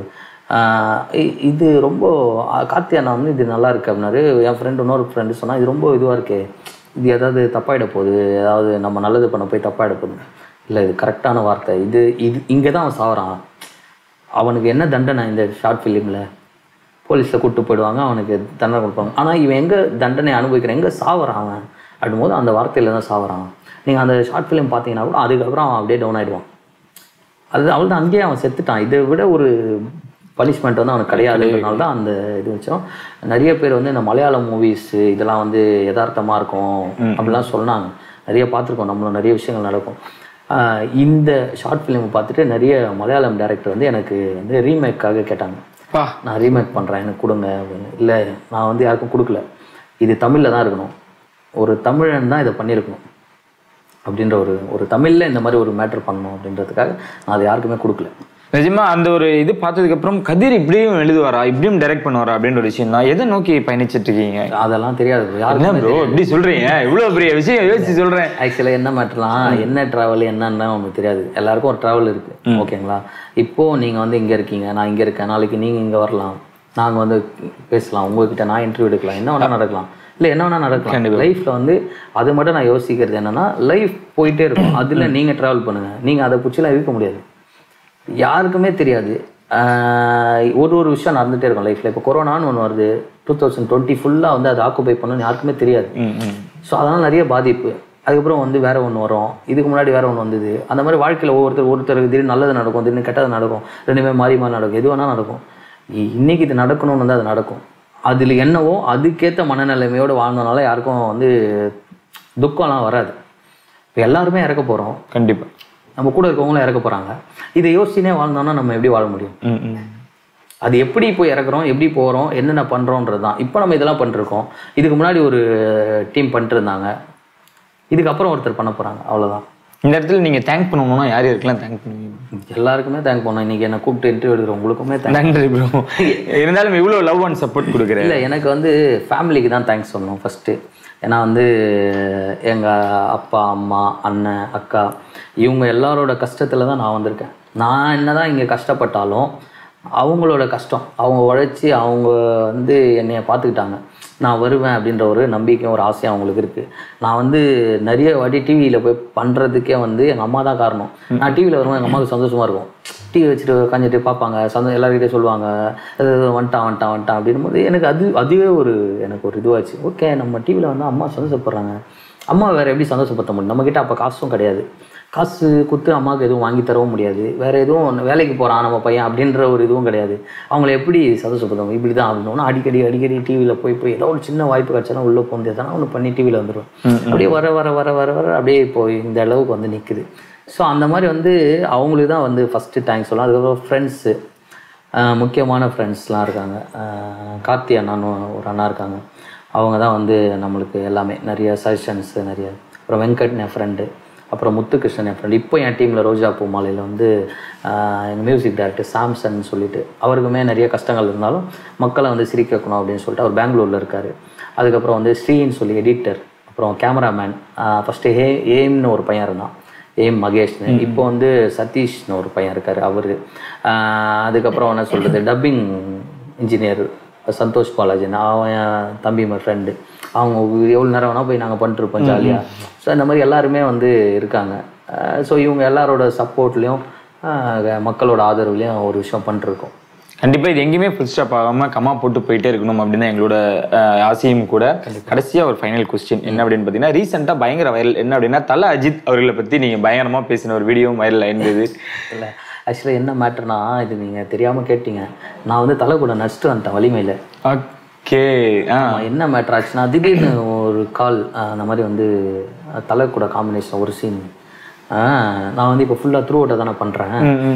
Speaker 3: ஆஹ் இ- இது ரொம்ப ஆஹ் கார்த்தி அண்ணா வந்து இது நல்லா இருக்கு அப்படின்னாரு என் ஃப்ரெண்டு இன்னொரு ஃப்ரெண்டு சொன்னா இது ரொம்ப இதுவாக இருக்கே இது ஏதாவது தப்பாயிட போகுது ஏதாவது நம்ம நல்லது பண்ண போய் தப்பாயிட போகுது இல்லை இது கரெக்டான வார்த்தை இது இது இங்கே தான் அவன் சாவறான் அவனுக்கு என்ன தண்டனை இந்த ஷார்ட் ஃபிலிமில் போலீஸில் கூப்பிட்டு போயிடுவாங்க அவனுக்கு தண்டனை கொடுப்பாங்க ஆனால் இவன் எங்கே தண்டனை அனுபவிக்கிறான் எங்கே சாவறான் அவன் அப்படின்போது அந்த வார்த்தையில் தான் சாவறான் நீங்கள் அந்த ஷார்ட் ஃபிலிம் பார்த்தீங்கன்னா கூட அதுக்கப்புறம் அவன் அப்படியே டவுன் ஆயிடுவான் அது அவள் தான் அங்கேயே அவன் செத்துட்டான் இதை விட ஒரு பனிஷ்மெண்ட் வந்து அவனுக்கு கிடையாதுன்றனால தான் அந்த இது வச்சோம் நிறைய பேர் வந்து இந்த மலையாளம் மூவிஸ் இதெல்லாம் வந்து யதார்த்தமாக இருக்கும் அப்படிலாம் சொன்னாங்க நிறைய பார்த்துருக்கோம் நம்மளும் நிறைய விஷயங்கள் நடக்கும் ஆஹ் இந்த ஷார்ட் ஃபிலிம் பார்த்துட்டு நிறைய மலையாளம் டைரக்டர் வந்து எனக்கு வந்து ரீமேக்காக கேட்டாங்க
Speaker 2: பா
Speaker 3: நான் ரீமேக் பண்ணுறேன் எனக்கு கொடுங்க அப்படின்னு இல்லை நான் வந்து யாருக்கும் கொடுக்கல இது தமிழில் தான் இருக்கணும் ஒரு தமிழன் தான் இதை பண்ணியிருக்கணும் அப்படின்ற ஒரு ஒரு தமிழில் இந்த மாதிரி ஒரு மேட்ரு பண்ணணும் அப்படின்றதுக்காக நான் அதை யாருக்குமே கொடுக்கல
Speaker 2: நிஜமா அந்த ஒரு இது பார்த்ததுக்கு அப்புறம் கதிர் இப்படியும் எழுதுவாரா இப்படியும் டைரக்ட் பண்ணுவாரா அப்படின்ற ஒரு விஷயம் தான் எதை நோக்கி பயணிச்சிட்டு இருக்கீங்க
Speaker 3: அதெல்லாம் தெரியாது bro.
Speaker 2: என்ன
Speaker 3: யாருக்குமே
Speaker 2: ப்ரோ இப்படி சொல்றீங்க இவ்வளவு பெரிய விஷயம் யோசிச்சு சொல்றேன்
Speaker 3: ஆக்சுவலாக என்ன மேட்டர்லாம் என்ன ட்ராவல் என்னன்னு உங்களுக்கு தெரியாது எல்லாருக்கும் ஒரு ட்ராவல் இருக்கு ஓகேங்களா இப்போ நீங்க வந்து இங்க இருக்கீங்க நான் இங்க இருக்கேன் நாளைக்கு நீங்க இங்க வரலாம் நாங்க வந்து பேசலாம் உங்ககிட்ட நான் இன்டர்வியூ எடுக்கலாம் என்ன வேணா நடக்கலாம் இல்ல என்ன வேணா நடக்கலாம் லைஃப்ல வந்து அது மட்டும் நான் யோசிக்கிறது என்னன்னா லைஃப் போயிட்டே இருக்கும் அதுல நீங்க டிராவல் பண்ணுங்க நீங்க அதை பிடிச்சலாம் இருக்க முடியாது யாருக்குமே தெரியாது ஆஹ் ஒரு ஒரு விஷயம் நடந்துகிட்டே இருக்கும் லைஃப்பில் இப்போ கொரோனான்னு ஒன்று வருது டூ தௌசண்ட் டுவெண்ட்டி ஃபுல்லாக வந்து அதை ஆக்குபை பண்ணணும்னு யாருக்குமே தெரியாது ஸோ அதனால் நிறைய பாதிப்பு அதுக்கப்புறம் வந்து வேற ஒன்று வரும் இதுக்கு முன்னாடி வேற ஒன்று வந்தது அந்த மாதிரி வாழ்க்கையில் ஒவ்வொருத்தர் ஒருத்தருக்கு திடீர்னு நல்லது நடக்கும் திடீர்னு கெட்டது நடக்கும் ரெண்டுமே மாறி மாறி நடக்கும் எது வேணால் நடக்கும் இ- இன்னைக்கு இது நடக்கணும்னு வந்து அது நடக்கும் அதில் என்னவோ அதுக்கேற்ற மனநிலைமையோடு வாழ்ந்தனால யாருக்கும் வந்து துக்கம்லாம் வராது இப்போ எல்லாருமே இறக்க போகிறோம்
Speaker 2: கண்டிப்பா
Speaker 3: நம்ம கூட இருக்கவங்களும் இறக்க போகிறாங்க இதை யோசிச்சுனே வாழ்ந்தோம்னா நம்ம எப்படி வாழ முடியும்
Speaker 2: ம் ம்
Speaker 3: அது எப்படி போய் இறக்குறோம் எப்படி போகிறோம் என்னென்ன பண்ணுறோன்றது தான் இப்போ நம்ம இதெல்லாம் பண்ணிருக்கோம் இதுக்கு முன்னாடி ஒரு டீம் பண்ணிட்டு இருந்தாங்க இதுக்கப்புறம் ஒருத்தர் பண்ண போகிறாங்க அவ்வளோதான்
Speaker 2: இந்த இடத்துல நீங்க தேங்க் பண்ணணும்னா யார் யாருக்கெல்லாம் தேங்க் பண்ணுவீங்க
Speaker 3: எல்லாருக்குமே தேங்க் பண்ணோம் இன்னைக்கு என்ன கூப்பிட்டு இன்டர்வியூ எடுக்கிற உங்களுக்குமே தேங்க்
Speaker 2: நன்றி ப்ரோ இருந்தாலும் இவ்வளவு லவ் அண்ட் சப்போர்ட் கொடுக்குறேன்
Speaker 3: இல்லை எனக்கு வந்து ஃபேமிலிக்கு தான் தேங்க்ஸ் சொல்லணும் ஃபஸ்ட்டு ஏன்னா வந்து எங்கள் அப்பா அம்மா அண்ணன் அக்கா இவங்க எல்லாரோட கஷ்டத்தில் தான் நான் வந்திருக்கேன் நான் என்ன தான் இங்கே கஷ்டப்பட்டாலும் அவங்களோட கஷ்டம் அவங்க உழைச்சி அவங்க வந்து என்னைய பார்த்துக்கிட்டாங்க நான் வருவேன் அப்படின்ற ஒரு நம்பிக்கையும் ஒரு ஆசையும் அவங்களுக்கு இருக்குது நான் வந்து நிறைய வாட்டி டிவியில் போய் பண்ணுறதுக்கே வந்து எங்கள் அம்மா தான் காரணம் நான் டிவியில் வரும்போது எங்கள் அம்மாவுக்கு சந்தோஷமாக இருக்கும் டிவி வச்சுட்டு உட்காந்துட்டு பார்ப்பாங்க சந்தோஷம் எல்லாருக்கிட்டே சொல்லுவாங்க "அது வந்துட்டான் வந்துட்டான் வந்துட்டான் அப்படின்னும் போது எனக்கு அது அதுவே ஒரு எனக்கு ஒரு இதுவாச்சு ஓகே நம்ம டிவியில் வந்து அம்மா சந்தோஷப்படுறாங்க அம்மா வேறு எப்படி சந்தோஷப்படுத்த முடியும் நம்மக்கிட்ட அப்போ காசும் கிடையாது காசு குத்து அம்மாவுக்கு எதுவும் வாங்கி தரவும் முடியாது வேறு எதுவும் வேலைக்கு போகிறான் நம்ம பையன் அப்படின்ற ஒரு இதுவும் கிடையாது அவங்கள எப்படி சந்தோஷப்படுத்துவாங்க இப்படி தான் அப்படின்னா அடிக்கடி அடிக்கடி டிவியில் போய் போய் ஏதோ ஒரு சின்ன வாய்ப்பு கிடச்சாலும் உள்ளே போந்து எதனா ஒன்று பண்ணி டிவியில் வந்துடும் அப்படியே வர வர வர வர வர அப்படியே இப்போ இந்த அளவுக்கு வந்து நிற்குது ஸோ அந்த மாதிரி வந்து அவங்களுக்கு தான் வந்து ஃபஸ்ட்டு தேங்க்ஸ் சொல்லலாம் அதுக்கப்புறம் ஃப்ரெண்ட்ஸு முக்கியமான ஃப்ரெண்ட்ஸ்லாம் இருக்காங்க அஹ் கார்த்தி அண்ணான்னு ஒரு அண்ணா இருக்காங்க அவங்க தான் வந்து நம்மளுக்கு எல்லாமே நிறைய சஜஷன்ஸு நிறைய அப்புறம் வெங்கட் என் ஃப்ரெண்டு அப்புறம் முத்துகிருஷ்ணன் என் ஃப்ரெண்டு இப்போ என் டீமில் ரோஜா பூமாலையில் வந்து எங்கள் மியூசிக் டைரக்டர் சாம்சன் சொல்லிட்டு அவருக்குமே நிறைய கஷ்டங்கள் இருந்தாலும் மக்களை வந்து சிரிக்க வைக்கணும் அப்படின்னு சொல்லிட்டு அவர் பெங்களூரில் இருக்கார் அதுக்கப்புறம் வந்து ஸ்ரீன்னு சொல்லி எடிட்டர் அப்புறம் கேமராமேன் ஃபஸ்ட்டு ஹே ஏம்னு ஒரு பையன் இருந்தான் ஏம் மகேஷ்னு இப்போ வந்து சதீஷ்னு ஒரு பையன் இருக்கார் அவர் அதுக்கப்புறம் என்ன சொல்கிறது டப்பிங் இன்ஜினியர் சந்தோஷ் பாலாஜின்னு அவன் என் தம்பி ஃப்ரெண்டு அவங்க எவ்வளோ நேரம் வேணால் போய் நாங்கள் பண்ணிட்டுருப்போம் ஜாலியாக ஸோ இந்த மாதிரி எல்லாருமே வந்து இருக்காங்க ஸோ இவங்க எல்லாரோட சப்போர்ட்லேயும் மக்களோட ஆதரவுலையும் ஒரு விஷயம் பண்ணிருக்கோம்
Speaker 2: கண்டிப்பா இது எங்கேயுமே ஃபுல் ஸ்டாப் ஆகாம கமா போட்டு போயிட்டே இருக்கணும் அப்படின்னு தான் எங்களோட அஹ், ஆசையும் கூட கடைசியா ஒரு ஃபைனல் கொஸ்டின் என்ன அப்படின்னு பார்த்தீங்கன்னா ரீசெண்டாக பயங்கர வைரல் என்ன அப்படின்னா தல அஜித் அவர்களை பத்தி நீங்க பயங்கரமா பேசின ஒரு வீடியோ வைரல் ஆயிருந்தது
Speaker 3: இல்லை ஆக்சுவலாக என்ன மேட்டர்னா இது நீங்கள் தெரியாமல் கேட்டீங்க நான் வந்து தலை கூட நடிச்சிட்டு வந்துட்டேன் வலிமையில்
Speaker 2: ஓகே ஆ
Speaker 3: ஆமா, என்ன மேட்டர் ஆச்சுன்னா திடீர்னு ஒரு கால் அந்த மாதிரி வந்து அஹ், தலை கூட காம்பினேஷன் ஒரு சீன் நான் வந்து இப்போ ஃபுல்லாக த்ரூ அவுட்டை தானே பண்ணுறேன்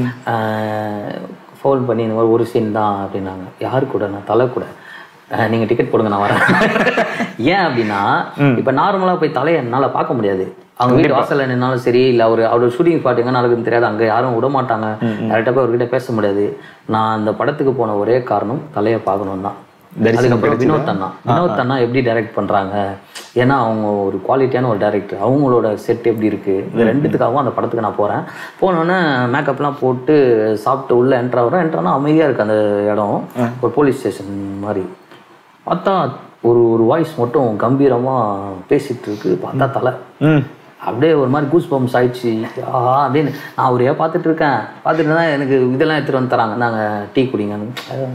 Speaker 3: ஃபோன் பண்ணி இந்த மாதிரி ஒரு சீன் தான் அப்படின்னாங்க யார் கூட நான் தலை கூட அஹ், நீங்க டிக்கெட் போடுங்க நான் வரேன் ஏன் அப்படின்னா இப்போ நார்மலாக போய் தலையை என்னால் பார்க்க முடியாது அவங்க வீட்டு வாசல்ல நின்னாலும் சரி இல்லை அவர் அவரோட ஷூட்டிங் ஸ்பாட் எங்கே நடக்குதுன்னு தெரியாது அங்கே யாரும் விட மாட்டாங்க டேரெக்டாக போய் அவர்கிட்ட பேச முடியாது நான் அந்த படத்துக்கு போன ஒரே காரணம் தலையை பார்க்கணும் தான் அதுக்கப்புறம் வினோத் அண்ணா வினோத் அண்ணா எப்படி டைரக்ட் பண்றாங்க ஏன்னா அவங்க ஒரு குவாலிட்டியான ஒரு டைரக்டர் அவங்களோட செட் எப்படி இருக்கு இது ரெண்டுத்துக்காகவும் அந்த படத்துக்கு நான் போறேன் போனோடனே மேக்கப்லாம் போட்டு சாப்பிட்டு உள்ள என்ட்ரு ஆகிறோம் என்ட்ரானா அமைதியா இருக்கு அந்த இடம் ஒரு போலீஸ் ஸ்டேஷன் மாதிரி பார்த்தா ஒரு ஒரு வாய்ஸ் மட்டும் கம்பீரமா பேசிட்டு இருக்கு பார்த்தா தலை
Speaker 2: ம்
Speaker 3: அப்படியே ஒரு மாதிரி கூஸ் பம்ப்ஸ் ஆயிடுச்சு ஆஹா அப்படின்னு நான் ஒரே பார்த்துட்டு இருக்கேன் பார்த்துட்டு தான் எனக்கு இதெல்லாம் எடுத்துகிட்டு வந்து தராங்க நாங்கள் டீ குடிங்கன்னு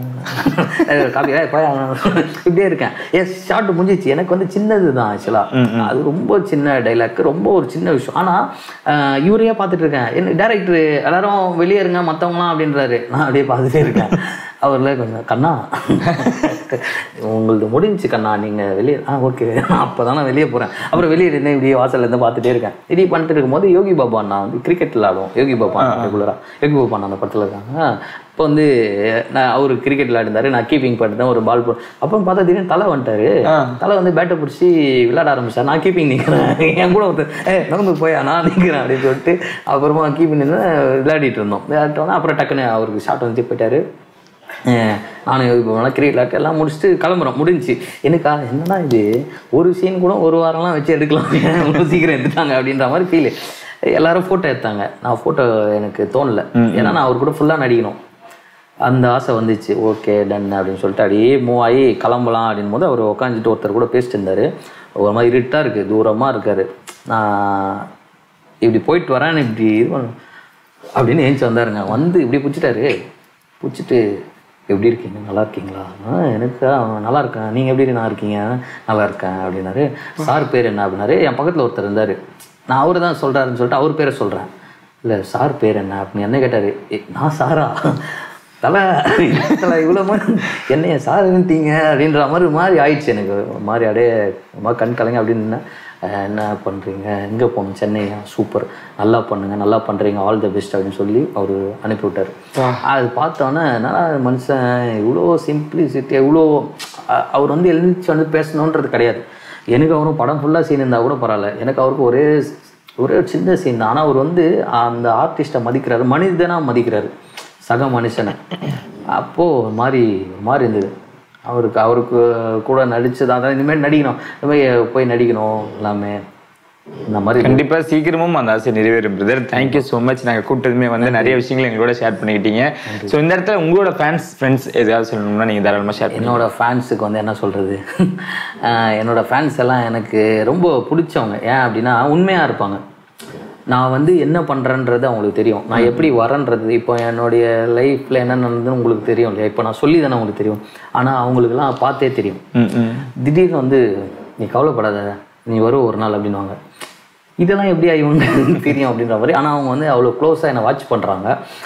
Speaker 3: காப்பி போய் இப்படியே இருக்கேன் எஸ் ஷார்ட் முடிஞ்சிச்சு எனக்கு வந்து சின்னது தான் ஆக்சுவலாக அது ரொம்ப சின்ன டைலாக் ரொம்ப ஒரு சின்ன விஷயம் ஆனால் இவரையே பார்த்துட்டு இருக்கேன் என்ன டேரக்டர் எல்லாரும் வெளியே இருங்க மற்றவங்களாம் அப்படின்றாரு நான் அப்படியே பார்த்துட்டே இருக்கேன் அவர்ல கொஞ்சம் கண்ணா உங்களது முடிஞ்சுச்சு கண்ணா நீங்கள் வெளியே ஆ ஓகே நான் அப்போ தான் வெளியே போகிறேன் அப்புறம் வெளியே இருந்து இப்படியே வாசல்ல இருந்து பார்த்துட்டே இருக்கேன் இப்படி பண்ணிட்டு இருக்கும்போது யோகி பாபா அண்ணா வந்து கிரிக்கெட் விளாடுவோம் யோகி பாபா ரெகுலராக யோகி பாபா அண்ணா அந்த படத்தில் இருக்காங்க இப்போ வந்து நான் அவர் கிரிக்கெட் விளையாடிருந்தாரு நான் கீப்பிங் பண்ணிட்டேன் ஒரு பால் போ அப்புறம் பார்த்தா திடீர்னு தலை வந்துட்டாரு தலை வந்து பேட்டை பிடிச்சி விளையாட ஆரம்பிச்சார் நான் கீப்பிங் நிற்கிறேன் என் கூட ஒருத்தர் ஏ நடந்து போயா நான் நிற்கிறேன் அப்படின்னு சொல்லிட்டு அப்புறமா கீப்பிங் நின்று விளையாடிட்டு இருந்தோம் விளையாட்டோன்னா அப்புறம் டக்குன்னு அவருக்கு ஷாட் வந்து போயிட்டாரு அஹ் நானும் இப்போ கிரிக்கெட் விளையாட்டு எல்லாம் முடிச்சுட்டு கிளம்புறோம் முடிஞ்சுச்சு எனக்கா என்னடா இது ஒரு சீன் கூட ஒரு வாரம்லாம் வச்சு எடுக்கலாம் இவ்வளோ சீக்கிரம் எடுத்துட்டாங்க அப்படின்ற மாதிரி ஃபீல் எல்லாரும் ஃபோட்டோ எடுத்தாங்க நான் ஃபோட்டோ எனக்கு தோணல ஏன்னா நான் அவர் கூட ஃபுல்லாக நடிக்கணும் அந்த ஆசை வந்துச்சு ஓகே டன் அப்படின்னு சொல்லிட்டு அப்படியே மூவ் ஆகி கிளம்பலாம் அப்படின் போது அவர் உட்காந்துட்டு ஒருத்தர் கூட பேசிட்டு இருந்தார் ஒரு மாதிரி இருட்டாக இருக்குது தூரமாக இருக்கார் நான் இப்படி போயிட்டு வரேன் இப்படி இது பண்ண அப்படின்னு ஏஞ்சி வந்தாருங்க வந்து இப்படி பிடிச்சிட்டாரு பிடிச்சிட்டு எப்படி இருக்கீங்க நல்லா இருக்கீங்களா ஆ எனக்கு ஆ, நல்லா இருக்கேன் நீங்கள் எப்படி நான் இருக்கீங்க நல்லா இருக்கேன் அப்படின்னாரு சார் பேர் என்ன அப்படின்னாரு என் பக்கத்தில் ஒருத்தர் இருந்தார் நான் அவரு தான் சொல்கிறாருன்னு சொல்லிட்டு அவர் பேரை சொல்கிறேன் இல்லை சார் பேர் என்ன அப்படின்னு என்ன கேட்டார் நான் சாரா தலை தலை இவ்வளோ மாதிரி என்னைய சாருன்ட்டீங்க அப்படின்ற மாதிரி ஒரு மாதிரி ஆயிடுச்சு எனக்கு ஒரு மாதிரி அப்படியே ஒரு மாதிரி கண் கலங்க அப்படின்னு நின்னேன். அஹ் என்ன பண்ணுறீங்க எங்கே போகணும் சென்னையா சூப்பர் நல்லா பண்ணுங்க நல்லா பண்ணுறீங்க ஆல் த பெஸ்ட் அப்படின்னு சொல்லி அவர் அனுப்பி விட்டார் அது பார்த்தோன்னே என்னடா இது மனுஷன் இவ்வளோ சிம்பிளிசிட்டி இவ்வளோ அ- அவர் வந்து எழுந்துச்சு வந்து பேசணுன்றது கிடையாது எனக்கு அவரும் படம் ஃபுல்லாக சீன் இருந்தால் கூட பரவாயில்ல எனக்கு அவருக்கு ஒரே ஒரே ஒரு சின்ன சீன் தான் ஆனால் அவர் வந்து அந்த ஆர்டிஸ்ட்டை மதிக்கிறாரு மனிதனாக மதிக்கிறாரு சக மனுஷனை அப்போது ஒரு மாதிரி ஒரு மாதிரி இருந்தது அவருக்கு அவருக்கு கூட நடிச்சது அதான் இனிமேல் நடிக்கணும் இந்த மாதிரி போய் நடிக்கணும் எல்லாமே இந்த மாதிரி
Speaker 2: கண்டிப்பா சீக்கிரமும் அந்த ஆசை நிறைவேறும் பிரதர் தேங்க்யூ ஸோ மச் நாங்க கூட்டதுமே வந்து நிறைய விஷயங்களை எங்களோட ஷேர் பண்ணிக்கிட்டீங்க ஸோ இந்த இடத்துல உங்களோட ஃபேன்ஸ் ஃப்ரெண்ட்ஸ் எதாவது சொல்லணும்னா நீங்க தாராளமா ஷேர் பண்ணுங்க
Speaker 3: என்னோட ஃபேன்ஸுக்கு வந்து என்ன சொல்கிறது என்னோட ஃபேன்ஸ் எல்லாம் எனக்கு ரொம்ப பிடிச்சவங்க ஏன் அப்படின்னா உண்மையாக இருப்பாங்க நான் வந்து என்ன பண்ணுறேன்றது அவங்களுக்கு தெரியும் நான் எப்படி வரேன்றது இப்போ என்னுடைய லைஃப்பில் என்ன நடந்ததுன்னு உங்களுக்கு தெரியும் இல்லையா இப்போ நான் சொல்லி தானே உங்களுக்கு தெரியும் ஆனால் அவங்களுக்குலாம் பார்த்தே தெரியும்
Speaker 2: ம் ம்
Speaker 3: திடீர்னு வந்து நீ கவலைப்படாத நீ வரும் ஒரு நாள் அப்படின்வாங்க இதெல்லாம் எப்படி இவங்க தெரியும் அப்படின்ற மாதிரி ஆனால் அவங்க வந்து அவ்வளோ க்ளோஸாக என்னை வாட்ச் பண்ணுறாங்க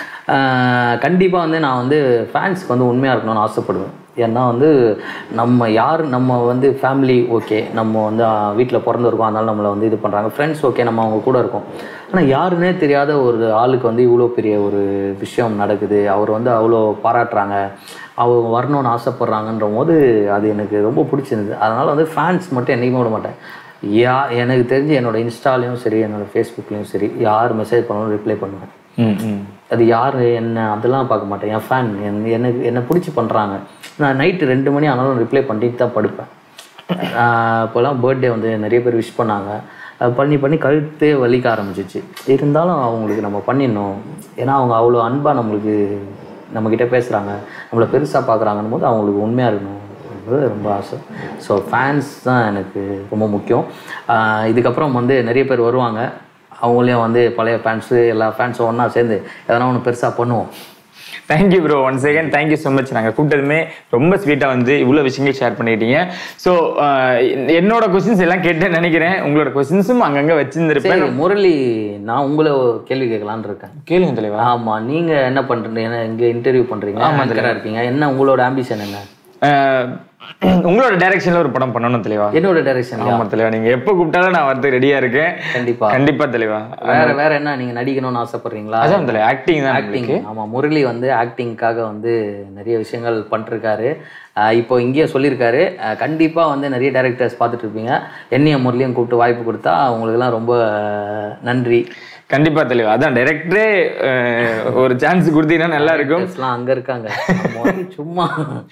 Speaker 3: கண்டிப்பாக வந்து நான் வந்து ஃபேன்ஸ்க்கு வந்து உண்மையாக இருக்கணும்னு ஆசைப்படுவேன் ஏன்னா வந்து நம்ம யார் நம்ம வந்து ஃபேமிலி ஓகே நம்ம வந்து வீட்டில் பிறந்திருக்கோம் அதனால நம்மளை வந்து இது பண்ணுறாங்க ஃப்ரெண்ட்ஸ் ஓகே நம்ம அவங்க கூட இருக்கோம் ஆனால் யாருன்னே தெரியாத ஒரு ஆளுக்கு வந்து இவ்வளோ பெரிய ஒரு விஷயம் நடக்குது அவர் வந்து அவ்வளோ பாராட்டுறாங்க அவங்க வரணும்னு ஆசைப்பட்றாங்கன்ற போது அது எனக்கு ரொம்ப பிடிச்சிருந்தது அதனால் வந்து ஃபேன்ஸ் மட்டும் என்றைக்குமே விட மாட்டேன் யா எனக்கு தெரிஞ்சு என்னோட இன்ஸ்டாலையும் சரி என்னோட ஃபேஸ்புக்லேயும் சரி யார் மெசேஜ் பண்ணாலும் ரிப்ளை பண்ணுவேன்
Speaker 2: ம் ம்
Speaker 3: அது யார் என்ன அதெல்லாம் பார்க்க மாட்டேன் என் ஃபேன் என் எனக்கு என்னை பிடிச்சி பண்ணுறாங்க நான் நைட்டு ரெண்டு மணி ஆனாலும் ரிப்ளை பண்ணிட்டு தான் படுப்பேன் ஆஹ் இப்போலாம் பர்த்டே வந்து நிறைய பேர் விஷ் பண்ணாங்க அது பண்ணி பண்ணி கழுத்தே வலிக்க ஆரம்பிச்சிச்சு இருந்தாலும் அவங்களுக்கு நம்ம பண்ணிடணும் ஏன்னா அவங்க அவ்வளோ அன்பாக நம்மளுக்கு நம்மக்கிட்ட பேசுகிறாங்க நம்மளை பெருசாக பார்க்குறாங்கன்னு போது அவங்களுக்கு உண்மையாக இருக்கணும் அப்படின்றது ரொம்ப ஆசை ஸோ ஃபேன்ஸ் தான் எனக்கு ரொம்ப முக்கியம் ஆஹ் இதுக்கப்புறம் வந்து நிறைய பேர் வருவாங்க அவங்களையும் வந்து பழைய ஃபேன்ஸு எல்லா ஃபேன்ஸும் ஒன்றா சேர்ந்து எதனா ஒன்று பெருசாக பண்ணுவோம்
Speaker 2: thank you bro one second thank you so much நாங்கள் கூப்பிட்டதுமே ரொம்ப ஸ்வீட்டாக வந்து இவ்வளோ விஷயங்கள் ஷேர் பண்ணிக்கிட்டீங்க ஸோ என்னோட கொஸ்டின்ஸ் எல்லாம் கேட்டேன்னு நினைக்கிறேன் உங்களோட கொஸ்டின்ஸும் அங்கங்கே வச்சிருந்திருப்பேன்
Speaker 3: சரி முரளி நான் உங்களை ஒரு கேள்வி கேட்கலான்னு இருக்கேன்
Speaker 2: கேளுங்க தலைவா
Speaker 3: ஆமா நீங்க என்ன பண்றீங்க என்ன இங்க இன்டர்வியூ பண்றீங்க ஆங்கரா இருக்கீங்க என்ன உங்களோட ஆம்பிஷன் என்ன
Speaker 2: அஹ், உங்களோட டைரக்ஷன்ல ஒரு படம் பண்ணணும் தலைவா
Speaker 3: என்னோட டைரக்ஷன்
Speaker 2: ஆமா தலைவா நீங்க எப்போ கூப்பிட்டாலும் நான் வரதுக்கு ரெடியா இருக்கேன்
Speaker 3: கண்டிப்பா
Speaker 2: கண்டிப்பா தலைவா
Speaker 3: வேற வேற என்ன நீங்க நடிக்கணும்னு ஆசைப்படுறீங்களா
Speaker 2: அதான் தலைவா ஆக்டிங் தான்
Speaker 3: ஆக்டிங் ஆமா முரளி வந்து ஆக்டிங்காக வந்து நிறைய விஷயங்கள் பண்ணிருக்காரு ஆஹ் இப்போ இங்கேயே சொல்லியிருக்காரு ஆஹ் கண்டிப்பா வந்து நிறைய டைரக்டர்ஸ் பார்த்துட்டு இருப்பீங்க என்னைய முரளியும் கூப்பிட்டு வாய்ப்பு கொடுத்தா அவங்களுக்குலாம் ரொம்ப நன்றி
Speaker 2: கண்டிப்பா தலைவா அதான் டைரக்டரே ஒரு சான்ஸ் கொடுத்தீங்கன்னா நல்லா இருக்கும்
Speaker 3: எல்லாம் அங்க இருக்காங்க நம்ம வந்து சும்மா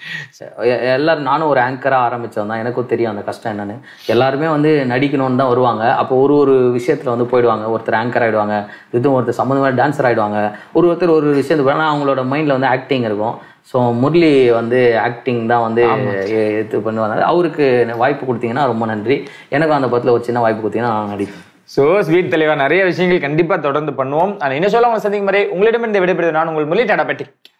Speaker 3: எ- எல்லாரும் நானும் ஒரு ஆங்கரா ஆரம்பிச்சவன் தான் எனக்கும் தெரியும் அந்த கஷ்டம் என்னன்னு எல்லாருமே வந்து நடிக்கணும்னு தான் வருவாங்க அப்போ ஒரு ஒரு விஷயத்துல வந்து போயிடுவாங்க ஒருத்தர் ஆங்கர் ஆயிடுவாங்க இதுவும் ஒருத்தர் சம்மந்தமாக டான்சர் ஆயிடுவாங்க ஒரு ஒருத்தர் ஒரு விஷயத்துக்கு ஆனால் அவங்களோட மைண்ட்ல வந்து ஆக்டிங் இருக்கும் ஸோ முரளி வந்து ஆக்டிங் தான் வந்து எ- இது பண்ணுவாங்க அவருக்கு வாய்ப்பு கொடுத்தீங்கன்னா ரொம்ப நன்றி எனக்கும் அந்த படத்தில் ஒரு சின்ன வாய்ப்பு கொடுத்தீங்கன்னா நான் நடிப்பேன்
Speaker 2: சோ ஸ்வீட் தலைவா நிறைய விஷயங்கள் கண்டிப்பா தொடர்ந்து பண்ணுவோம் ஆனா என்ன சொல்ல உங்களை சந்திக்கும் வரை உங்களிடமிருந்து விடைபெறுவது நான் உங்கள் மொழி டாடா பெட்டி